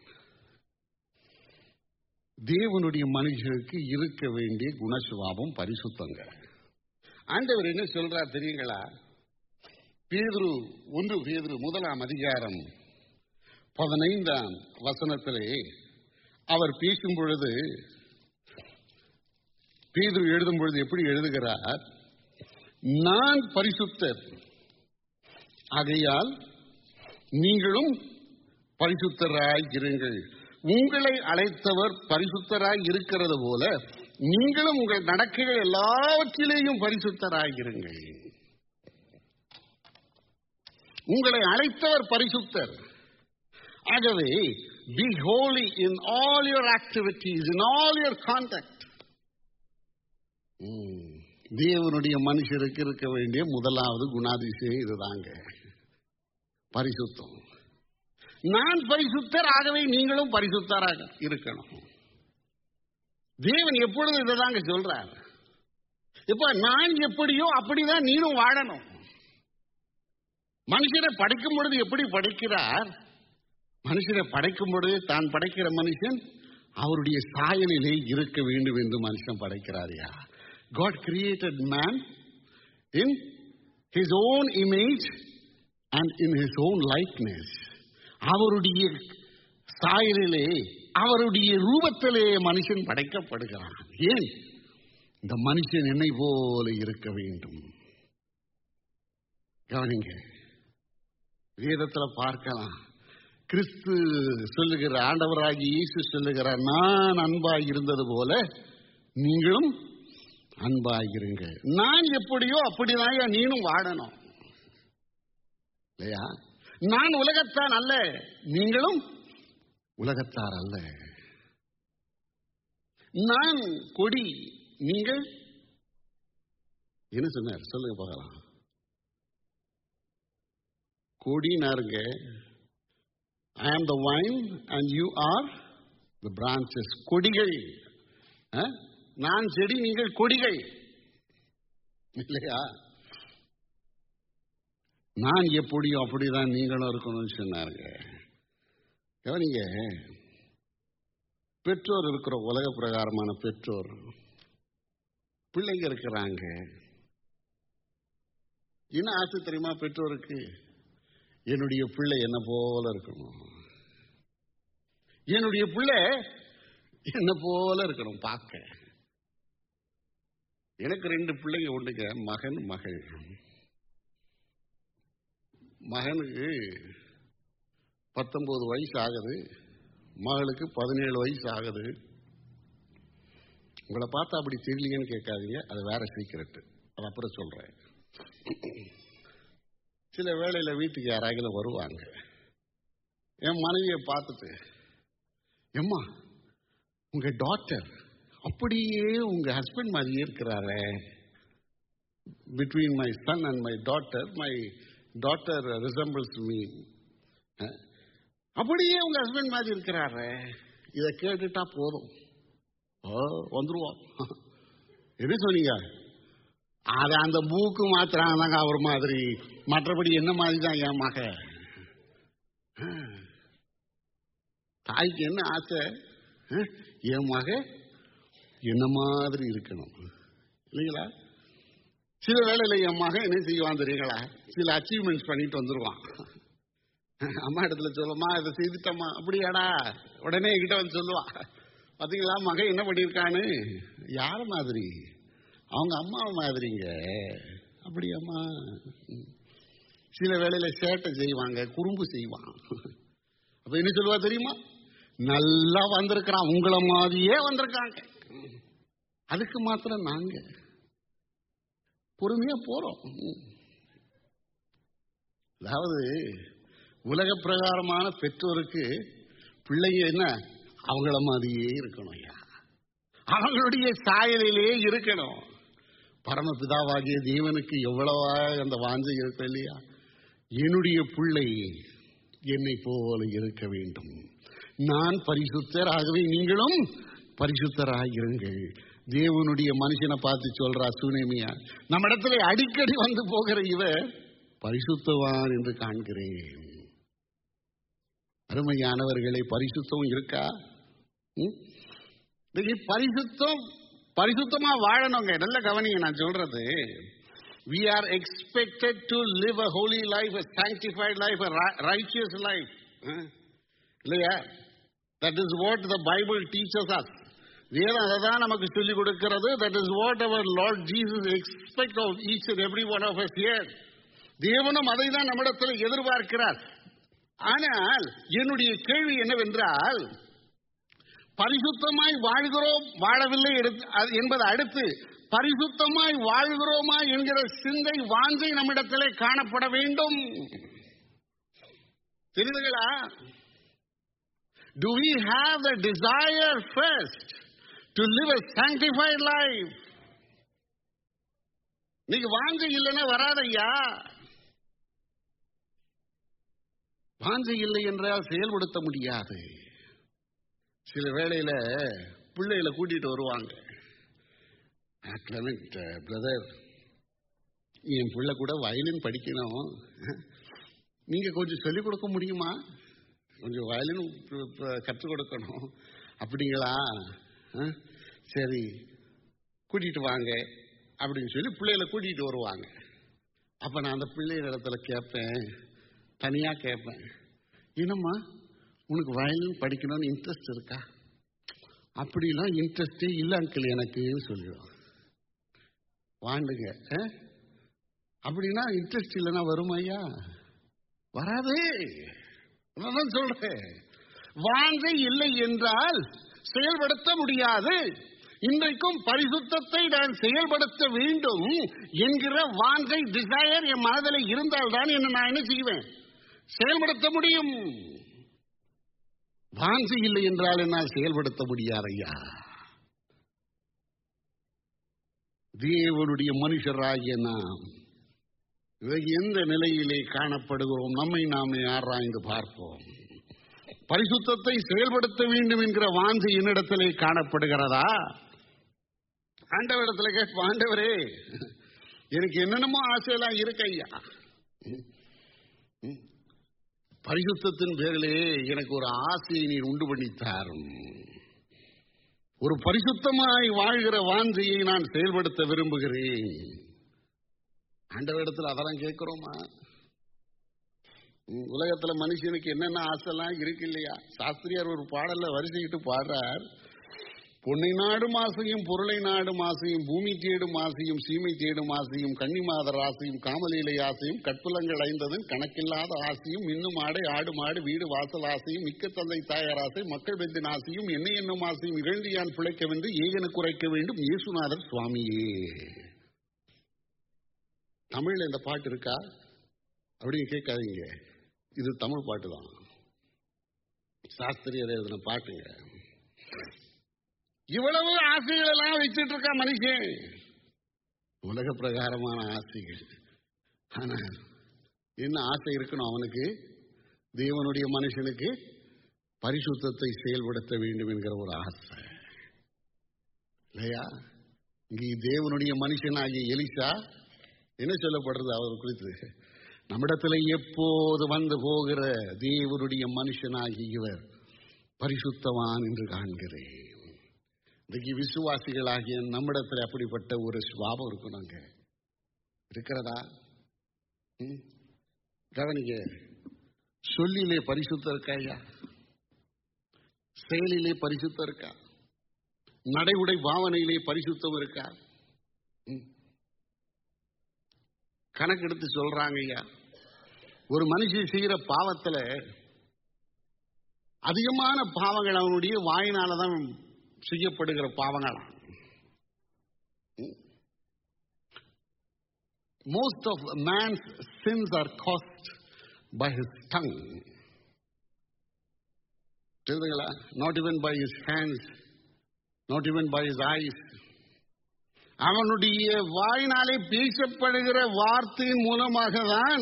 தேவனுடைய மனுஷனுக்கு இருக்க வேண்டிய குணசுவாபம் பரிசுத்தங்க ஆண்டவர் என்ன சொல்றார் தெரியுங்களா பேதுரு ஒன்று பேதுரு முதலாம் அதிகாரம் பதினைந்தாம் வசனத்திலே அவர் பேசும் பொழுது பேதுரு எழுதும் பொழுது எப்படி எழுதுகிறார் நான் பரிசுத்தர் ஆகையால் நீங்களும் பரிசுத்தராய் இருங்கள் உங்களை அழைத்தவர் பரிசுத்தராய் இருக்கிறது போல நீங்களும் உங்கள் நடக்கைகள் எல்லாவற்றிலேயும் பரிசுத்தராய் இருங்கள் உங்களை அழைத்தவர் பரிசுத்தர் ஆகவே be holy in all your activities in all your contact தேவனுடைய மனுஷருக்கு இருக்க வேண்டிய முதலாவது குணாதிசயம் இதுதாங்க பரிசுத்தம் நான் பரிசுத்தர் ஆகவே நீங்களும் பரிசுத்தராக இருக்கணும் தேவன் எப்பொழுதும் இதைதாங்க சொல்றார் இப்ப நான் எப்படியோ அப்படிதான் நீனும் வாழணும் மனுஷனை படைக்கும் பொழுது எப்படி படைக்கிறார் மனுஷனை படைக்கும் பொழுது தான் படைக்கிற மனுஷன் அவருடைய சாயலிலே இருக்க வேண்டும் என்று மனுஷன் படைக்கிறாரியா God created man in his own image and in his own likeness. அவருடைய சாயலிலே அவருடைய ரூபத்திலே மனுஷன் படைக்கப்படுகிறான் ஏன் இந்த மனுஷன் என்னை போல இருக்க வேண்டும் கவனிங்க வேதத்துல பார்க்கலாம் கிறிஸ்து சொல்லுகிற ஆண்டவராகி இயேசு சொல்லுகிற நான் அன்பாய் இருந்தது போல நீங்களும் அன்பாயிருங்க நான் எப்படியோ அப்படிதான் நீனும் வாழணும் இல்லையா நான் உலகத்தான் அல்ல நீங்களும் உலகத்தார் அல்ல நான் கொடி நீங்கள் என்ன சொன்னார் சொல்லுங்க பார்க்கலாம் கொடினாருங்க I am the vine and you are the branches கொடிகள் அஹ்? நான் செடி நீங்கள் கொடிகள் இல்லையா நான் எப்படியோ அப்படிதான் நீங்களும் இருக்கணும்னு சொன்னாருங்க கவனிங்க பெற்றோர் இருக்கிற உலக பிரகாரமான பெற்றோர் பிள்ளைங்க இருக்கிறாங்க என்ன ஆசை தெரியுமா பெற்றோருக்கு என்னுடைய பிள்ளை என்ன போல இருக்கணும் என்னுடைய பிள்ளை என்ன போல இருக்கணும் பார்க்க எனக்கு ரெண்டு பிள்ளைங்க உண்டுங்க மகன் மகள் மகனுக்கு பத்தொன்பது வயசு ஆகுது மகளுக்கு பதினேழு வயசு ஆகுது உங்களை பார்த்தா அப்படி தெரியலையேன்னு கேட்காதீங்க அது வேற சீக்கிரட்டு அது அப்புறம் சொல்றேன் சில வேளையில வீட்டுக்கு யாராவது வருவாங்க என் மனைவியை பார்த்துட்டு எம்மா உங்க டாக்டர் அப்படியே உங்க ஹஸ்பண்ட் மாதிரியே இருக்கிறாரே between my son and my daughter my daughter resembles me அப்படியே உங்க ஹஸ்பண்ட் மாதிரி இருக்கிறாரே இதை கேட்டுட்டா போதும் ஓ வந்துருவோம் என்ன சொன்னீங்க அது அந்த மூக்கு மாத்திராங்க அவர் மாதிரி மற்றபடி என்ன மாதிரி தான் என் மக தாய்க்கு என்ன ஆசை அஹ், என் மக என்ன மாதிரி இருக்கணும் இல்லைங்களா சில வேளையில என் மகன் என்ன செய்வான் தெரியுங்களா சில அச்சீவ்மெண்ட்ஸ் பண்ணிட்டு வந்துருவான் அம்மா இடத்துல சொல்லுமா இதை செய்துட்டம்மா அப்படியாடா உடனே என்கிட்ட வந்து சொல்லுவான் பாத்தீங்களா மகன் என்ன பண்ணியிருக்கான்னு யார மாதிரி அவங்க அம்மா மாதிரிங்க அப்படியாம்மா ம். சில வேளையில சேட்டை செய்வாங்க குறும்பு செய்வான் அப்ப என்ன சொல்லுவா தெரியுமா நல்லா வந்திருக்கிறான் உங்களை மாதிரியே வந்திருக்காங்க அதுக்கு மாத்திரம் நாங்க பொறுமையா போறோம் ம். அதாவது உலக பிரகாரமான பெற்றோருக்கு பிள்ளைங்க என்ன அவங்கள மாதிரியே இருக்கணும் ஐயா அவங்களுடைய சாயலிலே இருக்கணும் பரமபிதாவாகிய தேவனுக்கு எவ்வளவா அந்த வாஞ்சை இருக்கும் இல்லையா என்னுடைய பிள்ளை என்னை போல இருக்க வேண்டும் நான் பரிசுத்தர் ஆகவே நீங்களும் பரிசுத்தராயிருங்கள் தேவனுடைய மனுஷனை பார்த்து சொல்றா சுனேமியா நம்ம இடத்துல அடிக்கடி வந்து போகிற இவ பரிசுத்தவான் என்று காண்கிறேன் அருமையானவர்களை பரிசுத்தம் இருக்கா ம்? இன்னைக்கு பரிசுத்தம் பரிசுத்தமா வாழணுங்க நல்ல கவனிங்க நான் சொல்றது we are expected to live a holy life a sanctified life a ri- righteous life Huh? இல்லையா that is what the bible teaches us வேதம் அதை தான் நமக்கு சொல்லிக் கொடுக்கிறது that is what our lord jesus expect of each and every one of us here தேவனும் அதை தான் நம்மிடத்தில் எதிர்பார்க்கிறார் ஆனால் என்னுடைய கேள்வி என்னவென்றால் பரிசுத்தமாய் வாழ்கிறோம் வாழவில்லை எடுத்து- அது என்பது அடுத்து பரிசுத்தமாய் வாழ்கிறோமா என்கிற சிந்தை வாஞ்சை நம்மிடத்திலே காணப்பட வேண்டும் தெரியுதுங்களா Do we have the desire first to live a sanctified life? நீங்க வாஞ்சை இல்லைன்னா வராதையா வாஞ்சை இல்லை என்றால் செயல்படுத்த முடியாது சில வேளையில பிள்ளைகளை கூட்டிட்டு வருவாங்க கிளமெண்ட் பிரதர் என் பிள்ளை கூட வயலின் படிக்கணும் நீங்க கொஞ்சம் சொல்லிக் கொடுக்க முடியுமா கொஞ்சம் வயலின் ப- ப- கற்றுக் கொடுக்கணும் அப்படிங்களா ஆ? சரி கூட்டிட்டு வாங்க அப்படின்னு சொல்லி பிள்ளைகளை கூட்டிட்டு வருவாங்க அப்ப நான் அந்த பிள்ளைகள் இடத்துல கேட்பேன் தனியா கேட்பேன் என்னம்மா உனக்கு வயலின் படிக்கணும்னு இன்ட்ரெஸ்ட் இருக்கா அப்படிலாம் இன்ட்ரெஸ்டே இல்லை அங்கிள் எனக்குன்னு சொல்லிடுவான் வாண்டுங்க ஆ? அப்படின்னா இன்ட்ரெஸ்ட் இல்லைன்னா வருமா ஐயா வராதே அதான் சொல்றேன் வாஞ்சை இல்லை என்றால் செயல்படுத்த முடியாது இன்றைக்கும் பரிசுத்தத்தை நான் செயல்படுத்த வேண்டும் என்கிற வாஞ்சை டிசையர் என் மனதில் இருந்தால்தான் என்ன நான் என்ன செய்வேன் செயல்படுத்த முடியும் வாஞ்சை இல்லை என்றால் என்னால் செயல்படுத்த முடியாது ஐயா தேவனுடைய மனுஷராகிய நாம் இவை எந்த நிலையிலே காணப்படுகிறோம் நம்மை நாமே ஆராய்ந்து பார்ப்போம் பரிசுத்தத்தை செயல்படுத்த வேண்டும் என்கிற வாஞ்சை என்னிடத்திலே காணப்படுகிறதா ஆண்டவரிடத்துல கேட்ப ஆண்டவரே எனக்கு என்னென்னமோ ஆசையெல்லாம் இருக்கு ஐயா பரிசுத்தத்தின் பேரிலே எனக்கு ஒரு ஆசையை நீர் உண்டு பண்ணி தாரும் ஒரு பரிசுத்தமாய் வாழ்கிற வாஞ்சையை நான் செயல்படுத்த விரும்புகிறேன் ஆண்டவரிடத்துல அதெல்லாம் கேட்கிறோமா ம், உலகத்துல மனுஷனுக்கு என்னென்ன ஆசைலாம் இருக்கு இல்லையா சாஸ்திரியார் ஒரு பாடல்ல வரிசையிட்டு பாடுறார் பொன்னை நாடும் ஆசையும் பொருளை நாடும் ஆசையும் பூமி தேடும் ஆசையும் சீமை தேடும் ஆசையும் கன்னிமாதர் ஆசையும் காமலீலை ஆசையும் கற்புலங்கள் ஐந்ததும் கணக்கில்லாத ஆசையும் இன்னும் ஆடை ஆடு மாடு வீடு வாசல் ஆசையும் மிக்க தந்தை தாயார் ஆசை மக்கள் பெந்தின் ஆசையும் என்ன என்னும் ஆசையும் இகழ்ந்து யான் பிழைக்க வென்று ஏகன குறைக்க வேண்டும் இயேசுநாதர் சுவாமியே தமிழ்ல இந்த பாட்டு இருக்கா அப்படின்னு கேட்காதீங்க இது தமிழ் பாட்டு தான் சாஸ்திரியர் எழுதின பாட்டுங்க இவ்வளவு ஆசைகள் எல்லாம் வச்சுட்டு இருக்கா மனுஷன் உலக பிரகாரமான ஆசைகள் ஆனா என்ன ஆசை இருக்கணும் அவனுக்கு தேவனுடைய மனுஷனுக்கு பரிசுத்தத்தை செயல்படுத்த வேண்டும் என்கிற ஒரு ஆசை இல்லையா இங்கே தேவனுடைய மனுஷனாகிய எலிசா என்ன சொல்லப்படுறது அவர் குறித்து நம்மிடத்தில் எப்போது வந்து போகிற தேவனுடைய மனுஷனாகிய இவர் பரிசுத்தவான் என்று காண்கிறேன் இன்றைக்கு விசுவாசிகளாகிய நம்மிடத்தில் அப்படிப்பட்ட ஒரு சுவாபம் இருக்கணுங்க இருக்கிறதா ம்? கவனிங்க சொல்லிலே பரிசுத்தம் இருக்கா ஐயா செயலிலே பரிசுத்தம் இருக்கா நடை உடை பாவனையிலே பரிசுத்தம் இருக்கா ம்? கணக்கெடுத்து சொல்றாங்க ஐயா ஒரு மனுஷன் செய்யற பாவத்துல அதிகமான பாவங்கள் அவனுடைய வாயினாலதான் செய்யப்படுகிற பாவங்களாம் most of man's sins are caused by his tongue தெரியுதுங்களா not even by his hands not even by his eyes அவனுடைய வாயினாலே பேசப்படுகிற வார்த்தையின் மூலமாக தான்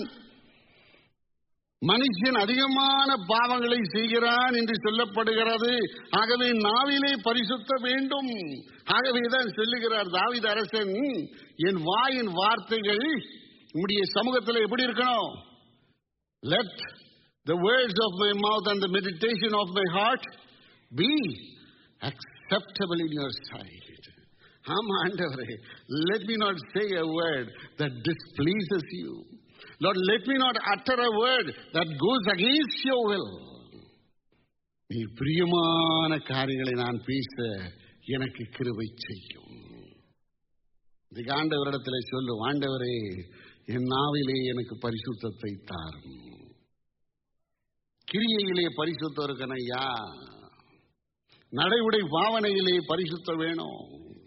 மனுஷன் அதிகமான பாவங்களை செய்கிறான் என்று சொல்லப்படுகிறது ஆகவே நாவிலே பரிசுத்த வேண்டும் ஆகவேதான் சொல்லுகிறார் தாவித அரசன் என் வாயின் வார்த்தைகள் உம்முடைய சமூகத்தில் எப்படி இருக்கணும் let the words of my mouth and the meditation of my heart be acceptable in your sight ஆமா ஆண்டவரே let me not say a word that displeases you lord let me not utter a word that goes against your will நீ பிரியமான காரியங்களை நான் பேச எனக்கு கிருபை செய்யும் இதுக்கு ஆண்டவரிடத்தில் சொல்லும் ஆண்டவரே என் நாவிலே எனக்கு பரிசுத்தத்தை தாரும் கிரியையிலே பரிசுத்தம் இருக்கணும் ஐயா நடைமுறை பாவனையிலே பரிசுத்தம் வேணும்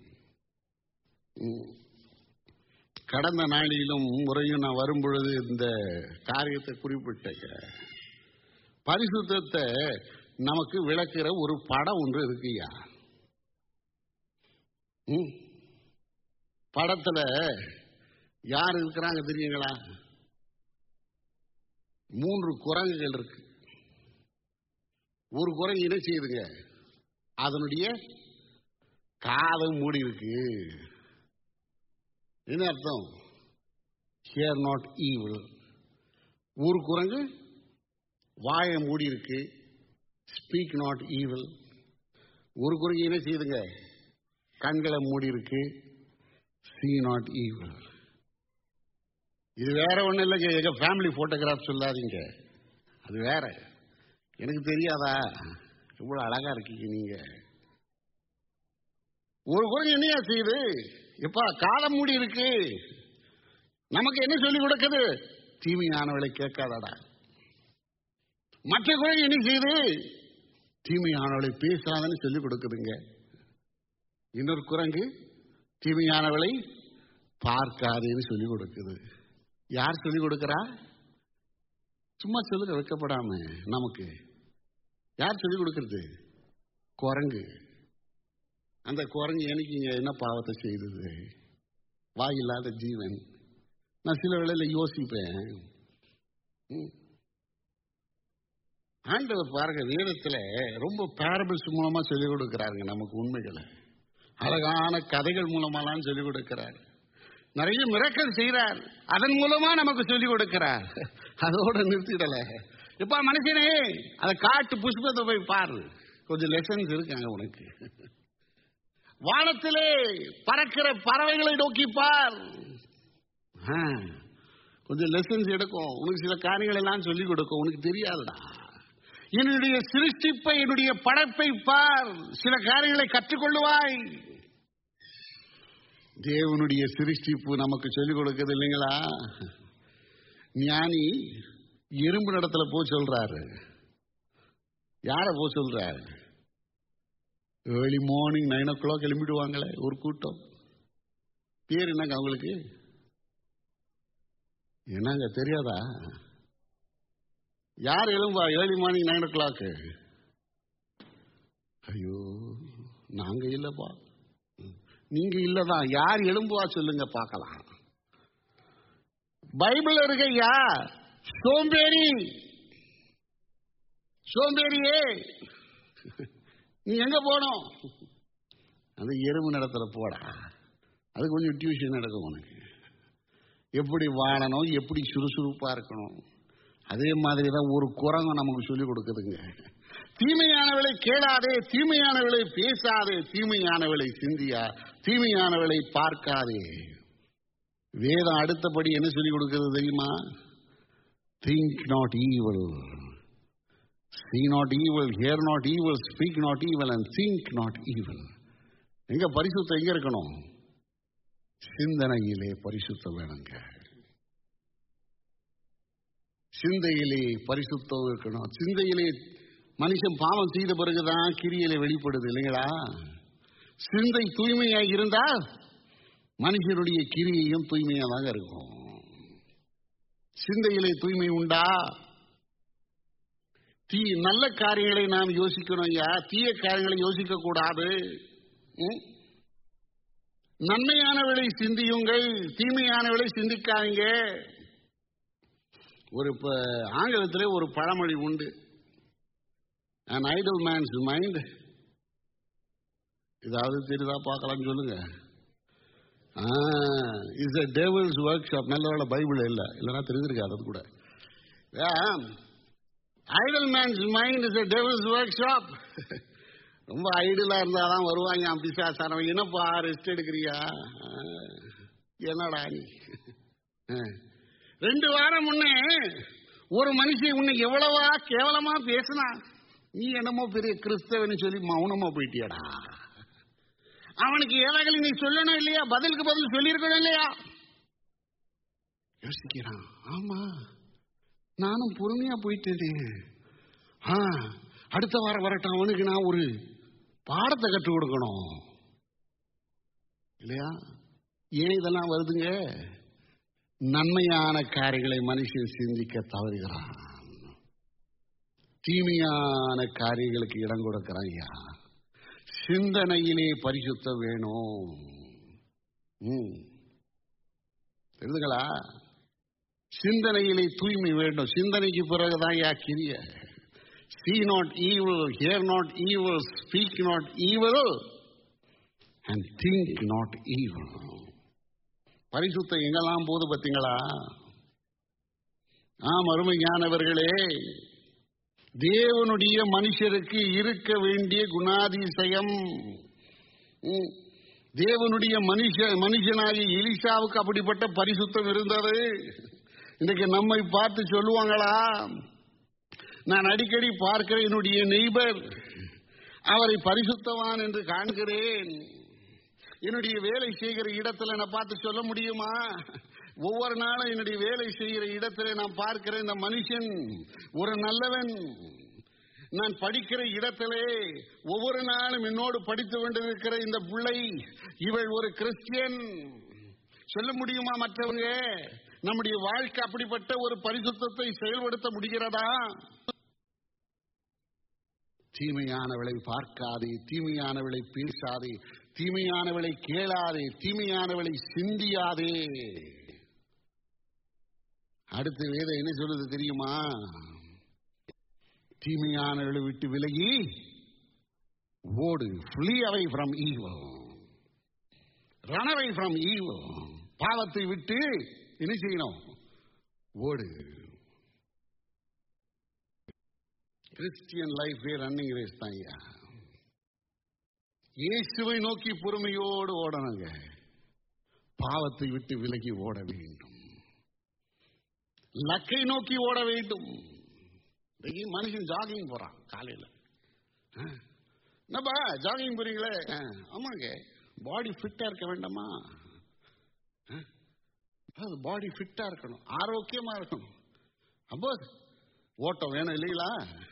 ம். கடந்த நாளிலும் முறையும் நான் வரும்பொழுது இந்த காரியத்தை குறிப்பிட்டேங்க பரிசுத்தத்தை நமக்கு விளக்குற ஒரு படம் ஒன்று இருக்குயா ம். படத்துல யார் இருக்கிறாங்க தெரியுங்களா மூன்று குரங்குகள் இருக்கு ஒரு குரங்கு என்ன செய்யுதுங்க அதனுடைய காதம் மூடி இருக்கு என்ன அர்த்தம் ஹியர் நாட் ஈவில் ஒரு குரங்கு வாயை மூடி இருக்கு ஸ்பீக் நாட் ஈவில் ஒரு குரங்கு என்ன செய்யுதுங்க கண்களை மூடி இருக்கு சி நாட் ஈவில் இது வேற ஒண்ணும் இல்லைங்க எங்க ஃபேமிலி போட்டோகிராஃப் சொல்லாதீங்க அது வேற எனக்கு தெரியாதா இவ்வளவு அழகா இருக்கீங்க நீங்க ஒரு குரங்கு என்னையா செய்யுது எப்பா காலம் மூடி இருக்கு நமக்கு என்ன சொல்லி கொடுக்குது தீமையானவளை கேட்காதடா மற்ற குரங்கு என்ன செய்யுது தீமையானவளை பேசாதன்னு சொல்லி கொடுக்குதுங்க இன்னொரு குரங்கு தீமையானவளை பார்க்காதேன்னு சொல்லி கொடுக்குது யார் சொல்லி கொடுக்கிறா சும்மா சொல்லுங்க வைக்கப்படாம நமக்கு யார் சொல்லி கொடுக்கறது குரங்கு அந்த குரங்கு எனக்கு இங்க என்ன பாவத்தை செய்தது வாயில்லாத ஜீவன் நான் சில வேளையில யோசிப்பேன் ம். ஆண்டவர் பாருங்க வேதத்துல ரொம்ப பேரபிள்ஸ் மூலமா சொல்லிக் கொடுக்கிறாருங்க நமக்கு உண்மைகளை அழகான கதைகள் மூலமாலாம் சொல்லிக் கொடுக்கிறார் நிறைய மிரக்கல் செய்கிறார் அதன் மூலமா நமக்கு சொல்லிக் கொடுக்கிறார் அதோட நிறுத்திடல இப்ப மனுஷனே அதை காட்டு புஷ்பத்தை போய் பாரு கொஞ்சம் லெசன்ஸ் இருக்காங்க உனக்கு வானத்திலே பறக்கிற பறவைகளை நோக்கி பார் ஆ, கொஞ்சம் லெசன்ஸ் எடுக்கும் உனக்கு சில காரியங்கள் எல்லாம் சொல்லிக் கொடுக்கும் உனக்கு தெரியாதுடா என்னுடைய சிருஷ்டிப்பை என்னுடைய படைப்பை பார் சில காரியங்களை கற்றுக்கொள்ளுவாய் தேவனுடைய சிருஷ்டிப்பு நமக்கு சொல்லிக் கொடுக்குது இல்லைங்களா ஞானி எறும்பு நடத்துல போ சொல்றாரு யார போ சொல்றாரு early morning nine o'clock கிளம்பிடுவாங்களே ஒரு கூட்டம் பேர் என்னங்க அவங்களுக்கு என்னங்க தெரியாதா யார் எழும்பா early morning nine o'clock ஐயோ நாங்க இல்லப்பா நீங்க இல்லதான் யார் எழும்புவா சொல்லுங்க பார்க்கலாம் பைபிள் இருக்கையா சோம்பேறி சோம்பேறியே நீ எங்க போனோம் அது எறும்பு நடத்துல போடா அது கொஞ்சம் டியூஷன் நடக்கும் உனக்கு எப்படி வாழணும் எப்படி சுறுசுறுப்பா இருக்கணும் அதே மாதிரி தான் ஒரு குரங்கு நமக்கு சொல்லி கொடுக்குதுங்க தீமையானவளை கேளாதே தீமையானவளை பேசாதே தீமையானவளை சிந்தியா தீமையானவளை பார்க்காதே வேதம் அடுத்தபடி என்ன சொல்லி கொடுக்கிறது தெரியுமா think not evil see not evil hear not evil speak not evil and think not evil எங்க பரிசுத்தம் எங்க இருக்கணும் சிந்தனையிலே பரிசுத்தம் வேணுங்க சிந்தையிலே பரிசுத்தம் இருக்கணும் சிந்தையிலே மனுஷன் பாவம் செய்த பிறகுதான் கிரியிலே வெளிப்படுது இல்லைங்களா சிந்தை தூய்மையாக இருந்தா மனுஷனுடைய கிரியையும் தூய்மையாக தாங்க இருக்கும் சிந்தையிலே தூய்மை உண்டா தீ நல்ல காரியங்களை நாம் யோசிக்கணும் ஐயா தீய காரியங்களை யோசிக்க கூடாது ம்? நன்மையானவளை சிந்தியுங்கள் தீமையானவளை சிந்திக்காதீங்க ஒரு இப்ப ஆங்கிலத்திலே ஒரு பழமொழி உண்டு an idle man's mind இதாவது தெரியுதா பார்க்கலாம் சொல்லுங்க இஸ் a devil's workshop நல்ல வேலை பைபிள் இல்ல இல்லைன்னா தெரிஞ்சிருக்காது அது கூட idle man's mind is a devil's workshop ரொம்ப ஐடியலா இருந்தாதான் வருவாங்க பிசாசானவன் என்னப்பா ரெஸ்ட் எடுக்கிறியா ஆ, என்னடா நீ ஆ. ரெண்டு வாரம் முன்னே ஒரு மனுஷன் உன்னை எவ்வளவா கேவலமா பேசினா நீ என்னமோ பெரிய கிறிஸ்தவன்னு சொல்லி மௌனமா போயிட்டியடா அவனுக்கு ஏதாவது நீ சொல்லணும் இல்லையா பதிலுக்கு பதில் சொல்லியிருக்கணும் இல்லையா யோசிக்கிறான் ஆமா நானும் பொறுமையா போயிட்டேனே ஆ அடுத்த வாரம் வரட்டும் அவனுக்கு நான் ஒரு பாடத்தை கற்றுக் கொடுக்கணும் இல்லையா ஏன் இதெல்லாம் வருதுங்க நன்மையான காரியங்களை மனுஷன் சிந்திக்க தவறுகிறான் தீமையான காரியங்களுக்கு இடம் கொடுக்கிறான் ஐயா சிந்தனையிலே பரிசுத்தம் வேணும் ம். தெரியுதுங்களா சிந்தனையிலே தூய்மை வேண்டும் சிந்தனைக்கு பிறகுதான் யா கிரிய see not evil hear not evil speak not evil and think not evil பரிசுத்தம் எங்கெல்லாம் போது பார்த்தீங்களா ஆம் அருமையானவர்களே தேவனுடைய மனுஷருக்கு இருக்க வேண்டிய குணாதிசயம் ம். தேவனுடைய மனுஷ மனுஷனாகிய எலிசாவுக்கு அப்படிப்பட்ட பரிசுத்தம் இருந்தது இன்றைக்கு நம்மை பார்த்து சொல்லுவாங்களா நான் அடிக்கடி பார்க்கிற என்னுடைய நெய்பர் அவரை பரிசுத்தவான் என்று காண்கிறேன் என்னுடைய வேலை செய்கிற இடத்துல நான் பார்த்து சொல்ல முடியுமா ஒவ்வொரு நாளும் என்னுடைய வேலை செய்கிற இடத்துல நான் பார்க்கிற இந்த மனுஷன் ஒரு நல்லவன் நான் படிக்கிற இடத்திலே ஒவ்வொரு நாளும் என்னோடு படித்து கொண்டிருக்கிற இந்த பிள்ளை இவள் ஒரு கிறிஸ்டியன் சொல்ல முடியுமா மற்றவங்க நம்முடைய வாழ்க்கை அப்படிப்பட்ட ஒரு பரிசுத்தத்தை செயல்படுத்த முடிகிறதா தீமையானவளை பார்க்காதே தீமையானவளை பேசாதே தீமையானவளை கேளாதே தீமையானவளை சிந்தியாதே அடுத்து வேதம் என்ன சொல்லுது தெரியுமா தீமையானவளை விட்டு விலகி ஓடு flee away from evil run away from evil பாவத்தை விட்டு என்ன செய்யணும் ஓடு கிறிஸ்டியன் லைஃபே ரன்னிங் ரேஸ் தான் ஐயா இயேசுவை நோக்கி பொறுமையோடு ஓடணுங்க பாவத்தை விட்டு விலகி ஓட வேண்டும் லக்கை நோக்கி ஓட வேண்டும் இன்னைக்கு மனுஷன் ஜாகிங் போறான் காலையில ஆ. என்னப்பா ஜாகிங் போறீங்களே ஆ, ஆமாங்க பாடி ஃபிட்டா இருக்க வேண்டாமா ஆ. அது பாடி ஃபிட்டா இருக்கணும் ஆரோக்கியமா இருக்கணும் அப்போ ஓட்டம் வேணும் இல்லைங்களா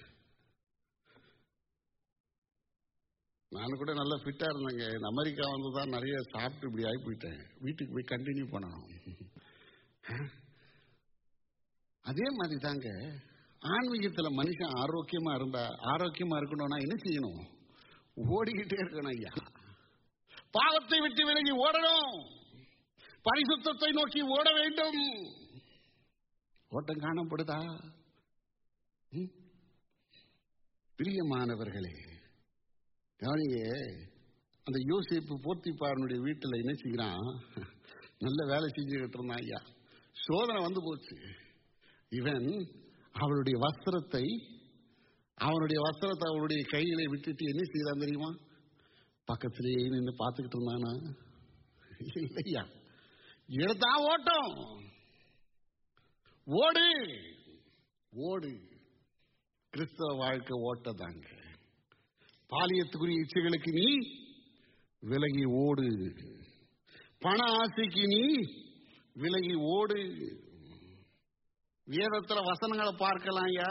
நான் கூட நல்லா ஃபிட்டா இருந்தேங்க இந்த அமெரிக்கா வந்து தான் நிறைய சாப்பிட்டு இப்படி ஆகி போயிட்டேன் வீட்டுக்கு போய் கண்டினியூ பண்ணணும் அதே மாதிரி தாங்க ஆன்மீகத்துல மனுஷன் ஆரோக்கியமா இருந்தா ஆரோக்கியமா இருக்கணும்னா என்ன செய்யணும் ஓடிக்கிட்டே இருக்கணும் ஐயா பாவத்தை விட்டு விலகி ஓடணும் பரிசுத்தத்தை நோக்கி ஓட வேண்டும் ஓட்டம் காணப்படுதா ம்? பிரியமானவர்களே கவனிங்க அந்த யோசிப்பு போர்த்திப்பாரனுடைய வீட்டில் என்ன செய்கிறான் நல்ல வேலை செஞ்சுக்கிட்டு இருந்தான் ஐயா சோதனை வந்து போச்சு இவன் அவளுடைய வஸ்திரத்தை அவனுடைய வஸ்திரத்தை அவளுடைய கையிலே விட்டுட்டு என்ன செய்தான் தெரியுமா பக்கத்திலேயே நின்று பார்த்துக்கிட்டு இருந்தானா இல்லையா எடுத்தா ஓட்டம் ஓடு ஓடு கிறிஸ்தவ வாழ்க்கை ஓட்டதாங்க பாலியத்துக்குரிய இச்சைகளுக்கு நீ விலகி ஓடு பண ஆசைக்கு நீ விலகி ஓடு வேதத்துல வசனங்களை பார்க்கலாம் ஐயா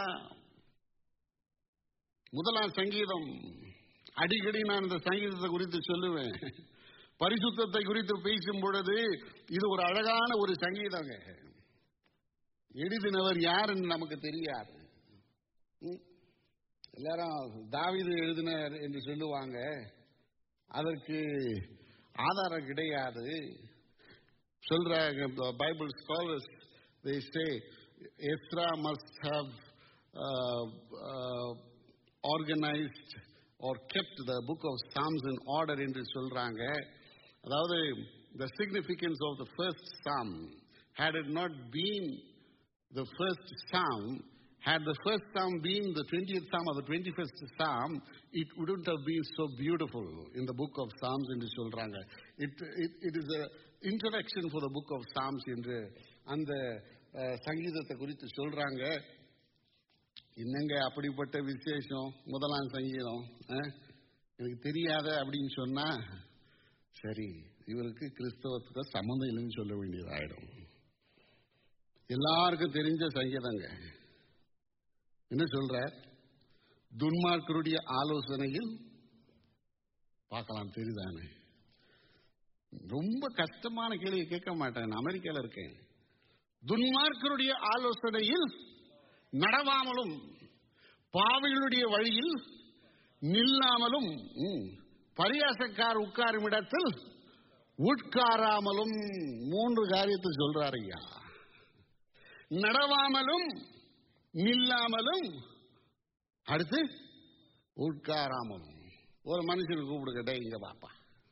முதலாம் சங்கீதம் அடிக்கடி நான் இந்த சங்கீதத்தை குறித்து சொல்லுவேன் பரிசுத்தத்தை குறித்து பேசும் பொழுது இது ஒரு அழகான ஒரு சங்கீதங்க எழுதினவர் யாருன்னு நமக்கு தெரியாது ம்? எல்லாரும் தாவீது எழுதினார் என்று சொல்லுவாங்க அதற்கு ஆதாரம் கிடையாது சொல்றாங்க Bible scholars they say Ezra must have uh, uh, organized or kept the book of Psalms in order என்று சொல்றாங்க அதாவது the significance of the first psalm had it not been the first psalm had the first psalm been the 20th psalm or the 21st psalm it wouldn't have been so beautiful in the book of psalms என்று சொல்றாங்க it it, it is a introduction for the book of psalms என்று அந்த அஹ், சங்கீதத்தை குறித்து சொல்றாங்க என்னங்க அப்படிப்பட்ட விசேஷம் முதலாம் சங்கீதம் அஹ்? எனக்கு தெரியாத அப்படின்னு சொன்னா சரி இவருக்கு கிறிஸ்தவத்துக்கு சம்மந்தம் இல்லைன்னு சொல்ல வேண்டியதாயிடும் எல்லாருக்கும் தெரிஞ்ச சங்கீதங்க என்ன சொல்ற துன்மார்க்கருடைய ஆலோசனையில் பார்க்கலாம் தெரியுதானே ரொம்ப கஷ்டமான கேள்வி கேட்க மாட்டேன் நான் அமெரிக்கால இருக்கேன் துன்மார்க்கருடைய ஆலோசனையில் நடவாமலும் பாவிகளுடைய வழியில் நில்லாமலும் ம், பரியாசக்கார் உட்காரும் இடத்தில் உட்காராமலும் மூன்று காரியத்தை சொல்றாரு ஐயா நடவாமலும் நில்லாமலும் அடுத்து உட்காராமலும் ஒரு மனுஷனுக்கு கூப்பிடுக்கட்டே இங்க பாப்பா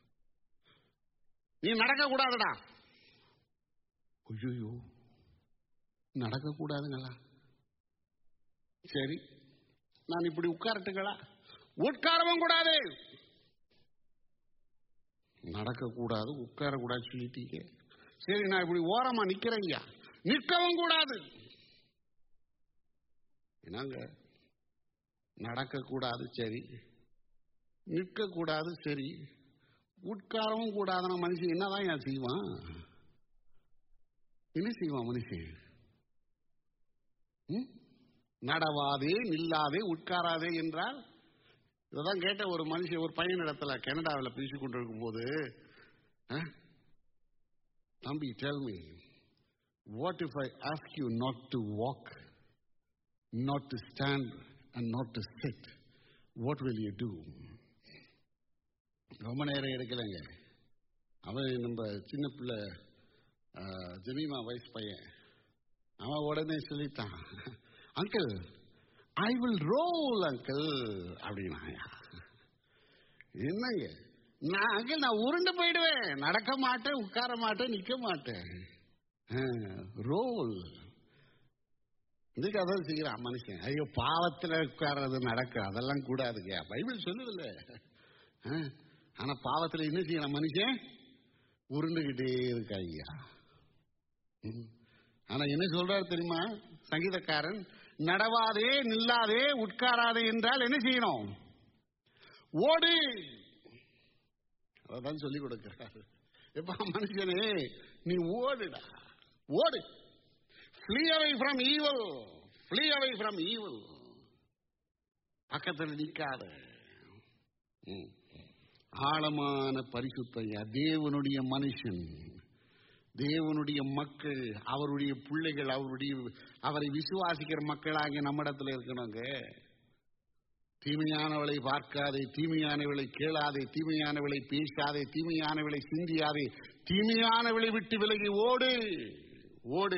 நீ நடக்க கூடாதுடா ஐயோ நடக்க கூடாதுங்களா சரி நான் இப்படி உட்காரட்டுங்களா உட்காரவும் கூடாது நடக்க கூடாது உட்கார கூடாது சொல்லிட்டீங்க சரி நான் இப்படி ஓரமா நிக்கிறேன் ஐயா நிற்கவும் கூடாது என்னங்க நடக்க கூடாது சரி நிற்க கூடாது சரி உட்காரவும் கூடாதுன்னா மனுஷன் என்னதான் ஏன் செய்வான் என்ன செய்வான் மனுஷன் ம்? நடவாதே நில்லாதே உட்காராதே என்றால் இதான் கேட்ட ஒரு மனுஷன் ஒரு பையன் இடத்துல கனடாவில் பேசிக் கொண்டிருக்கும் போது அஹ், தம்பி tell me what if I ask you not to walk not to stand and not to sit what will you do ரொம்ப நேரம் எடுக்கலைங்க அவன் நம்ம சின்ன பிள்ளை அஹ், ஜெமீமா வயசு பையன் அவன் உடனே சொல்லிட்டான் uncle I will roll uncle அப்படின்னாயா என்னங்க நான் அங்கிள் நான் உருண்டு போயிடுவேன் நடக்க மாட்டேன் உட்கார மாட்டேன் நிக்க மாட்டேன் ரோல் இதுக்கு அதான் செய்யறான் மனுஷன் ஐயோ பாவத்துல உட்கார்றது நடக்க அதெல்லாம் கூடாதுங்க பைபிள் சொல்லுதில்ல ஆ, ஆனா பாவத்துல என்ன செய்யலாம் மனுஷன் உருண்டுகிட்டே இருக்கா ஐயா ம். ஆனா என்ன சொல்றாரு தெரியுமா சங்கீதக்காரன் நடவாதே நில்லாதே உட்காராதே என்றால் என்ன செய்யணும் ஓடு அதான் சொல்லி கொடுக்கிறாரு எப்ப மனுஷனே நீ ஓடுடா ஓடு flee away from evil flee away from evil பக்கத்தில் நிக்காத ம். ஆழமான பரிசுத்தையா தேவனுடைய மனுஷன் தேவனுடைய மக்கள் அவருடைய பிள்ளைகள் அவருடைய அவரை விசுவாசிக்கிற மக்களாகிய நம்மிடத்துல இருக்கணுங்க தீமையானவளை பார்க்காதே தீமையானவளை கேளாதே தீமையானவளை பேசாதே தீமையானவளை சிந்தியாதே தீமையானவளை விட்டு விலகி ஓடு ஓடு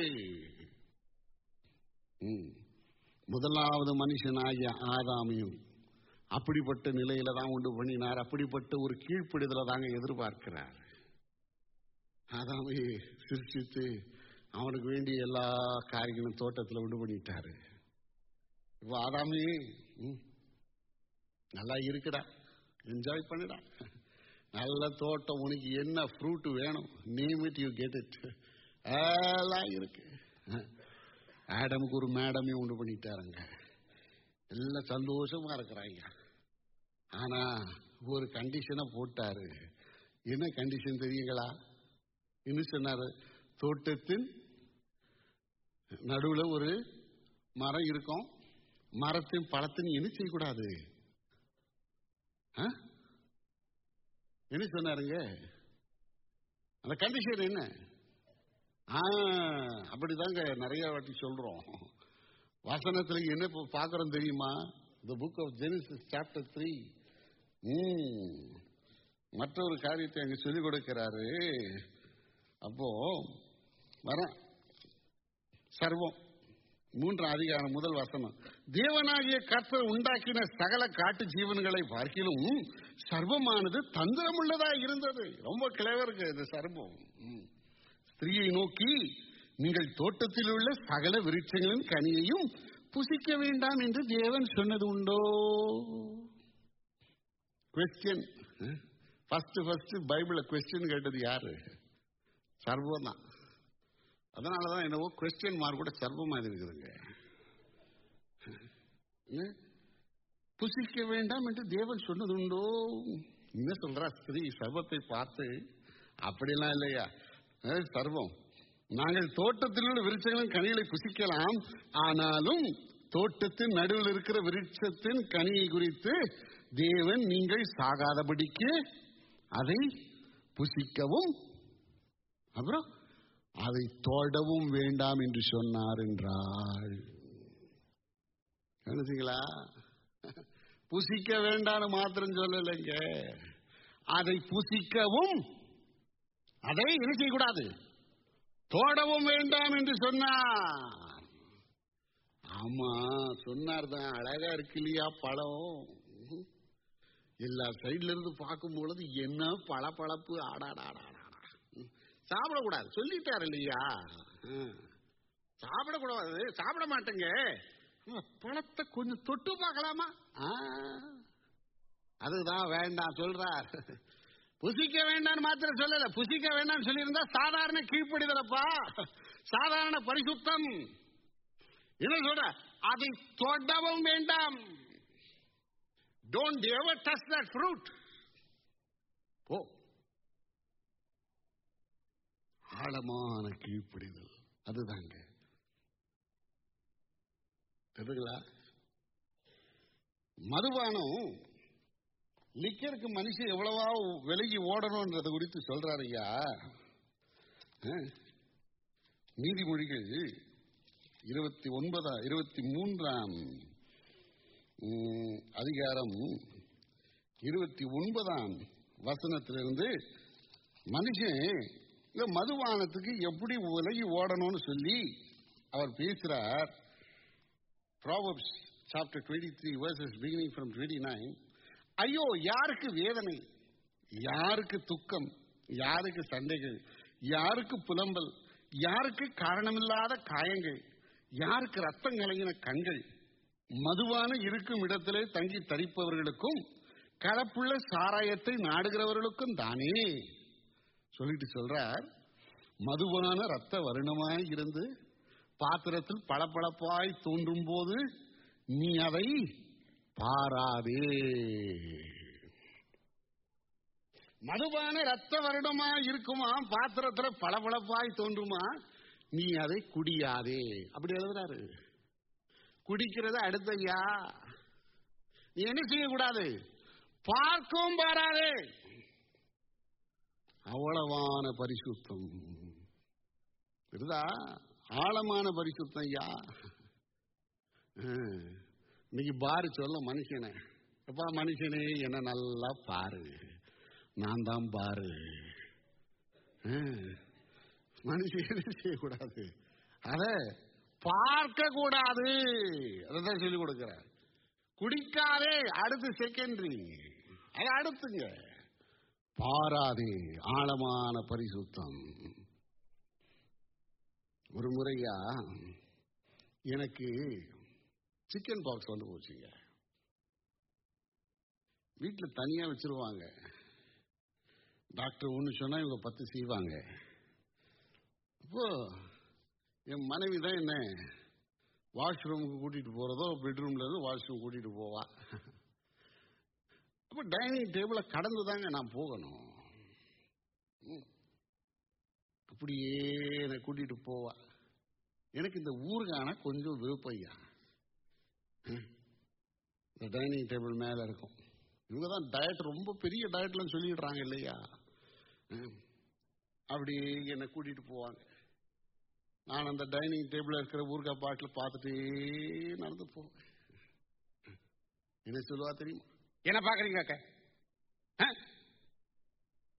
ம். முதலாவது மனுஷனாகிய ஆதாமையும் அப்படிப்பட்ட நிலையில தான் உண்டு பண்ணினார் அப்படிப்பட்ட ஒரு கீழ்ப்பிடுதலை தாங்க எதிர்பார்க்கிறார் ஆதாமை சிருஷ்டித்து அவனுக்கு வேண்டிய எல்லா காரியங்களும் தோட்டத்தில் உண்டு பண்ணிட்டாரு இப்போ ஆதாமே ம், நல்லா இருக்குடா என்ஜாய் பண்ணுடா நல்ல தோட்டம் உனக்கு என்ன ஃப்ரூட் வேணும் name it you get it எல்லாம் இருக்கு ஆடமுக்கு ஒரு மேடமே உண்டு பண்ணிட்டாருங்க எல்லாம் சந்தோஷமா இருக்கிறாங்க ஆனா ஒரு கண்டிஷனை போட்டாரு என்ன கண்டிஷன் தெரியுங்களா என்ன சொன்னாரு தோட்டத்தின் நடுவுல ஒரு மரம் இருக்கும் மரத்தின் பழத்தை நீ என்ன செய்யக்கூடாது ஆ? என்ன சொன்னாருங்க அந்த கண்டிஷன் என்ன ஆ அப்படிதாங்க நிறைய வாட்டி சொல்றோம் வசனத்துல என்ன இப்ப பாக்குறோம் தெரியுமா the book of Genesis chapter three மற்றொரு காரியத்தை அங்க சொல்லிக் கொடுக்கிறாரு அப்போ வர சர்வம் மூன்றாம் அதிகாரம் முதல் வசனம் தேவனாகிய கர்த்தர் உண்டாக்கின சகல காட்டு ஜீவன்களை பார்க்கிலும் சர்வமானது தந்திரமுள்ளதா இருந்தது ரொம்ப கிளவருக்கு இது சர்வம் ம். ஸ்திரீயை நோக்கி நீங்கள் தோட்டத்தில் உள்ள சகல விருட்சங்களின் கனியையும் புசிக்க வேண்டாம் என்று தேவன் சொன்னது உண்டோ question first first Bible question கேட்டது யாரு சர்வம் தான் அதனாலதான் என்னவோ கொஸ்டின் மார்க் கூட சர்வமா இருக்குதுங்க என்ன? புசிக்க வேண்டாம் என்று தேவன் சொன்னது உண்டோ என்ன சொல்றா ஸ்திரீ சர்வத்தை பார்த்து அப்படியெல்லாம் இல்லையா அஹ், சர்வம் நாங்கள் தோட்டத்தில் உள்ள விருட்சங்களின் கனிகளை புசிக்கலாம் ஆனாலும் தோட்டத்தின் நடுவில் இருக்கிற விருட்சத்தின் கனியை குறித்து தேவன் நீங்கள் சாகாதபடிக்கு அதை புசிக்கவும் அப்புறம் அதை தொடவும் வேண்டாம் என்று சொன்னார் என்றாள் கவனிச்சீங்களா புசிக்க வேண்டாம்னு மாத்திரம் சொல்லலைங்க அதை புசிக்கவும் அதை என்ன செய்யக்கூடாது தோடவும் வேண்டாம் என்று சொன்னார் ஆமா சொன்னார் தான் அழகா இருக்கு இல்லையா பழம் எல்லா சைடுல இருந்து பார்க்கும் பொழுது என்ன பளபளப்பு ஆடாடாடாடா சாப்பிடக்கூடாது சொல்லிட்டாரு இல்லையா ம். சாப்பிடக்கூடாது சாப்பிட மாட்டேங்க ஆமா, பழத்தை கொஞ்சம் தொட்டு பார்க்கலாமா ஆ. அதுதான் வேண்டாம் சொல்றார் புசிக்க வேண்டாம் மாத்திரம் சொல்லல புசிக்க வேண்டாம் சொல்லியிருந்தா சாதாரண கீழ்ப்படிதலப்பா சாதாரண பரிசுத்தம் என்ன சொல்ற அதை தொடவும் வேண்டாம் don't ever touch that fruit ஓ ஆழமான கீழ்ப்படிதல் அதுதாங்க தெரியுங்களா மதுபானம் லிக்கருக்கு மனுஷன் எவ்வளவா விலகி ஓடணும்ன்றத குறித்து சொல்றாரு ஐயா அஹ், நீதிமொழிகள் இருபத்தி ஒன்பதா இருபத்தி மூன்றாம் உம், அதிகாரம் இருபத்தி ஒன்பதாம் வசனத்திலிருந்து மனுஷன் இந்த மதுபானத்துக்கு எப்படி விலகி ஓடணும்னு சொல்லி அவர் பேசுறார் Proverbs chapter 23 verses beginning from 29 ஐயோ யாருக்கு வேதனை யாருக்கு துக்கம் யாருக்கு சண்டைகள் யாருக்கு புலம்பல் யாருக்கு காரணமில்லாத காயங்கள் யாருக்கு ரத்தம் கலங்கின கண்கள் மதுவான இருக்கும் இடத்திலே தங்கி தரிப்பவர்களுக்கும் கலப்புள்ள சாராயத்தை நாடுகிறவர்களுக்கும் தானே சொல்லிட்டு சொல்றார் மதுவான ரத்த வருணமாய் இருந்து பாத்திரத்தில் பளபளப்பாய் தோன்றும் போது நீ அதை பாராதே மதுபான ரத்த வருடமா இருக்குமா பாத்திரத்துல பளபளப்பாய் தோன்றுமா நீ அதை குடியாதே அப்படி எழுதுறாரு குடிக்கிறது அடுத்தையா நீ என்ன செய்யக்கூடாது பார்க்கவும் பாராதே அவ்வளவான பரிசுத்தம் இருந்தா ஆழமான பரிசுத்தம் ஐயா ஹம். இன்னைக்கு பாரு சொல்ல மனுஷனே எப்பா மனுஷனே என்ன நல்லா பாரு நான் தான் பாரு ஹம். மனுஷன் என்ன செய்யக்கூடாது அத பார்க்க கூடாது அதான் சொல்லி கொடுக்கிற குடிக்காதே அடுத்து செகண்டரி அது அடுத்துங்க பாராதே ஆழமான பரிசுத்தம் ஒரு முறையா எனக்கு சிக்கன் பாக்ஸ் வந்து போச்சுங்க வீட்டில் தனியா வச்சிருவாங்க டாக்டர் ஒன்று சொன்னா இவங்க பத்து செய்வாங்க அப்போ என் மனைவி தான் என்ன வாஷ்ரூமுக்கு கூட்டிட்டு போறதோ பெட்ரூம்ல இருந்து வாஷ்ரூம் கூட்டிட்டு போவா அப்ப டைனிங் டேபிள கடந்து தாங்க நான் போகணும் ம். அப்படியே என்னை கூட்டிட்டு போவா எனக்கு இந்த ஊருக்கான கொஞ்சம் விருப்பையா இந்த டைனிங் டேபிள் மேல இருக்கும் இவங்க தான் டயட் ரொம்ப பெரிய டயட்லன்னு சொல்லிடுறாங்க இல்லையா ம். அப்படியே என்னை கூட்டிட்டு போவாங்க நான் அந்த டைனிங் டேபிள் இருக்கிற ஊர்கா பாட்டில் பார்த்துட்டே நடந்து போவேன் என்ன சொல்லுவா தெரியுமா என்ன பாக்குறீங்க அக்கா? ஆ?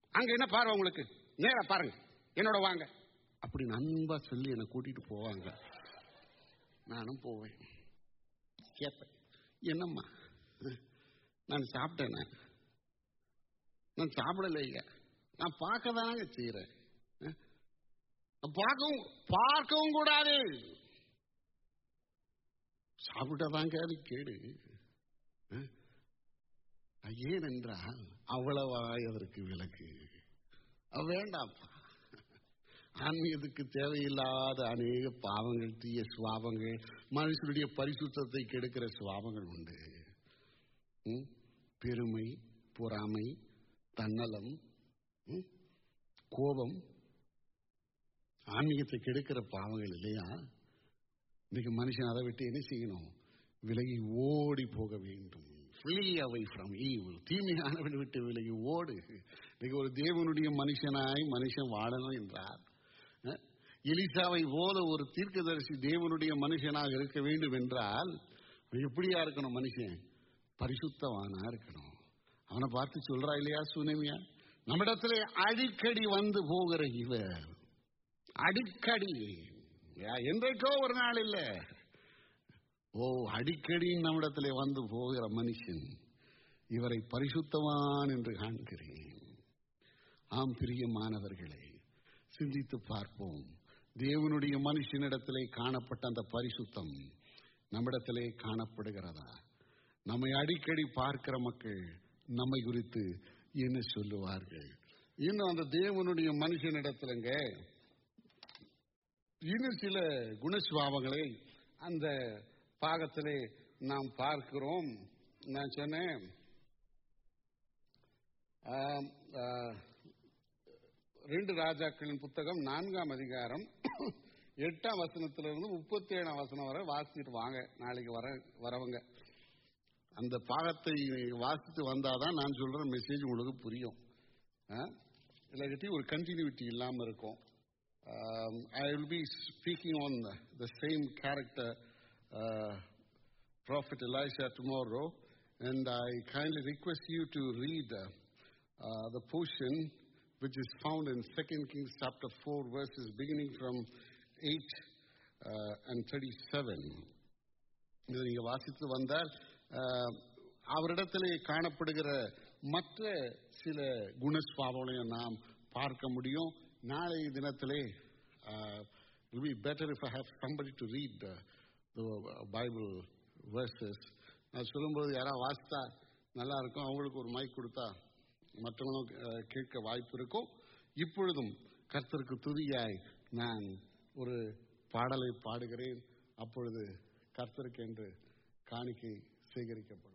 அங்க என்ன பார்வை உங்களுக்கு நேரா பாருங்க என்னோட வாங்க அப்படின்னு அன்பா சொல்லி என்னை கூட்டிட்டு போவாங்க நானும் போவேன் கேட்பேன் என்னம்மா நான் சாப்பிட்டேனே நான் சாப்பிடலைங்க நான் பார்க்க தானங்க செய்யறேன் பார்க்கவும் பார்க்கவும் கூடாது சாப்பிட்டதாங்க அது கேடு அஹ்? ஏனென்றால் அவ்வளவாய் அதற்கு விலக்கு அது வேண்டாம்ப்பா ஆன்மீகத்துக்கு தேவையில்லாத அநேக பாவங்கள் தீய சுவாபங்கள் மனுஷனுடைய பரிசுத்தத்தை கெடுக்கிற சுவாபங்கள் உண்டு ம்? பெருமை பொறாமை தன்னலம் ம்? கோபம் ஆன்மீகத்தை கெடுக்கிற பாவங்கள் இல்லையா இன்னைக்கு மனுஷன் அதை விட்டு என்ன செய்யணும் விலகி ஓடி போக வேண்டும் flee away from evil தீமையானவன் விட்டு விலகி ஓடு இன்னைக்கு ஒரு தேவனுடைய மனுஷனாய் மனுஷன் வாழணும் என்றார் அஹ், எலிசாவை போல ஒரு தீர்க்கதரிசி தேவனுடைய மனுஷனாக இருக்க வேண்டும் என்றால் எப்படியா இருக்கணும் மனுஷன் பரிசுத்தவானா இருக்கணும் அவனை பார்த்து சொல்றா இல்லையா சுனமியா நம்மிடத்துல அடிக்கடி வந்து போகிற இவர் அடிக்கடி யா- என்றைக்கோ ஒரு நாள் இல்ல ஓ அடிக்கடி நம்மிடத்திலே வந்து போகிற மனுஷன் இவரை பரிசுத்தவான் என்று காண்கிறேன் ஆம் பிரியமானவர்களே சிந்தித்து பார்ப்போம் தேவனுடைய மனுஷனிடத்திலே காணப்பட்ட அந்த பரிசுத்தம் நம்மிடத்திலே காணப்படுகிறதா நம்மை அடிக்கடி பார்க்கிற மக்கள் நம்மை குறித்து என்ன சொல்லுவார்கள் இன்னும் அந்த தேவனுடைய மனுஷனிடத்திலங்க இன்னும் சில குணசுவாவங்களை அந்த பாகத்திலே நாம் பார்க்கிறோம் நான் சொன்னேன் ஆம், ஆ, ரெண்டு ராஜாக்களின் புத்தகம் நான்காம் அதிகாரம் எட்டாம் வசனத்திலிருந்து முப்பத்தி ஏழாம் வசனம் வரை வாசிச்சுட்டு வாங்க நாளைக்கு வர வரவங்க அந்த பாகத்தை வாசித்து வந்தாதான் நான் சொல்ற மெசேஜ் உங்களுக்கு புரியும் ஆ? இல்லாட்டி ஒரு கண்டினியூட்டி இல்லாம இருக்கும் um, I will be speaking on the, the same character, uh, Prophet Elisha, tomorrow, and I kindly request you to read uh, uh, the portion which is found in 2 Kings chapter 4, verses beginning from 8 uh, and 37. இதை நீங்க வாசித்து வந்தால் அஹ், அவரிடத்திலே காணப்படுகிற மற்ற சில குணஸ்வாவங்களையும் நாம் பார்க்க முடியும் நாளை தினத்திலே will be better if I have somebody to read the, the Bible verses. நான் சொல்லும்போது யாராவது வாசித்தா நல்லா இருக்கும் அவங்களுக்கு ஒரு மைக் கொடுத்தா மற்றவங்களும் அஹ், கேட்க வாய்ப்பு இருக்கும் இப்பொழுதும் கர்த்தருக்கு துதியாய் நான் ஒரு பாடலை பாடுகிறேன் அப்பொழுது கர்த்தருக்கு என்று காணிக்கை சேகரிக்கப்படும்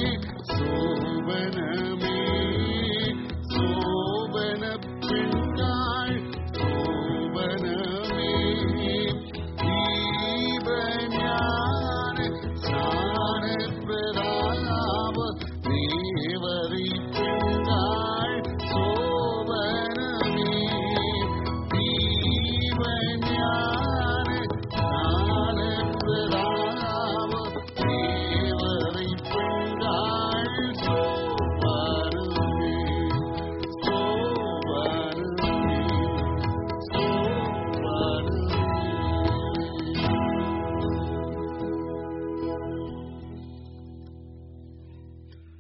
கண்ணே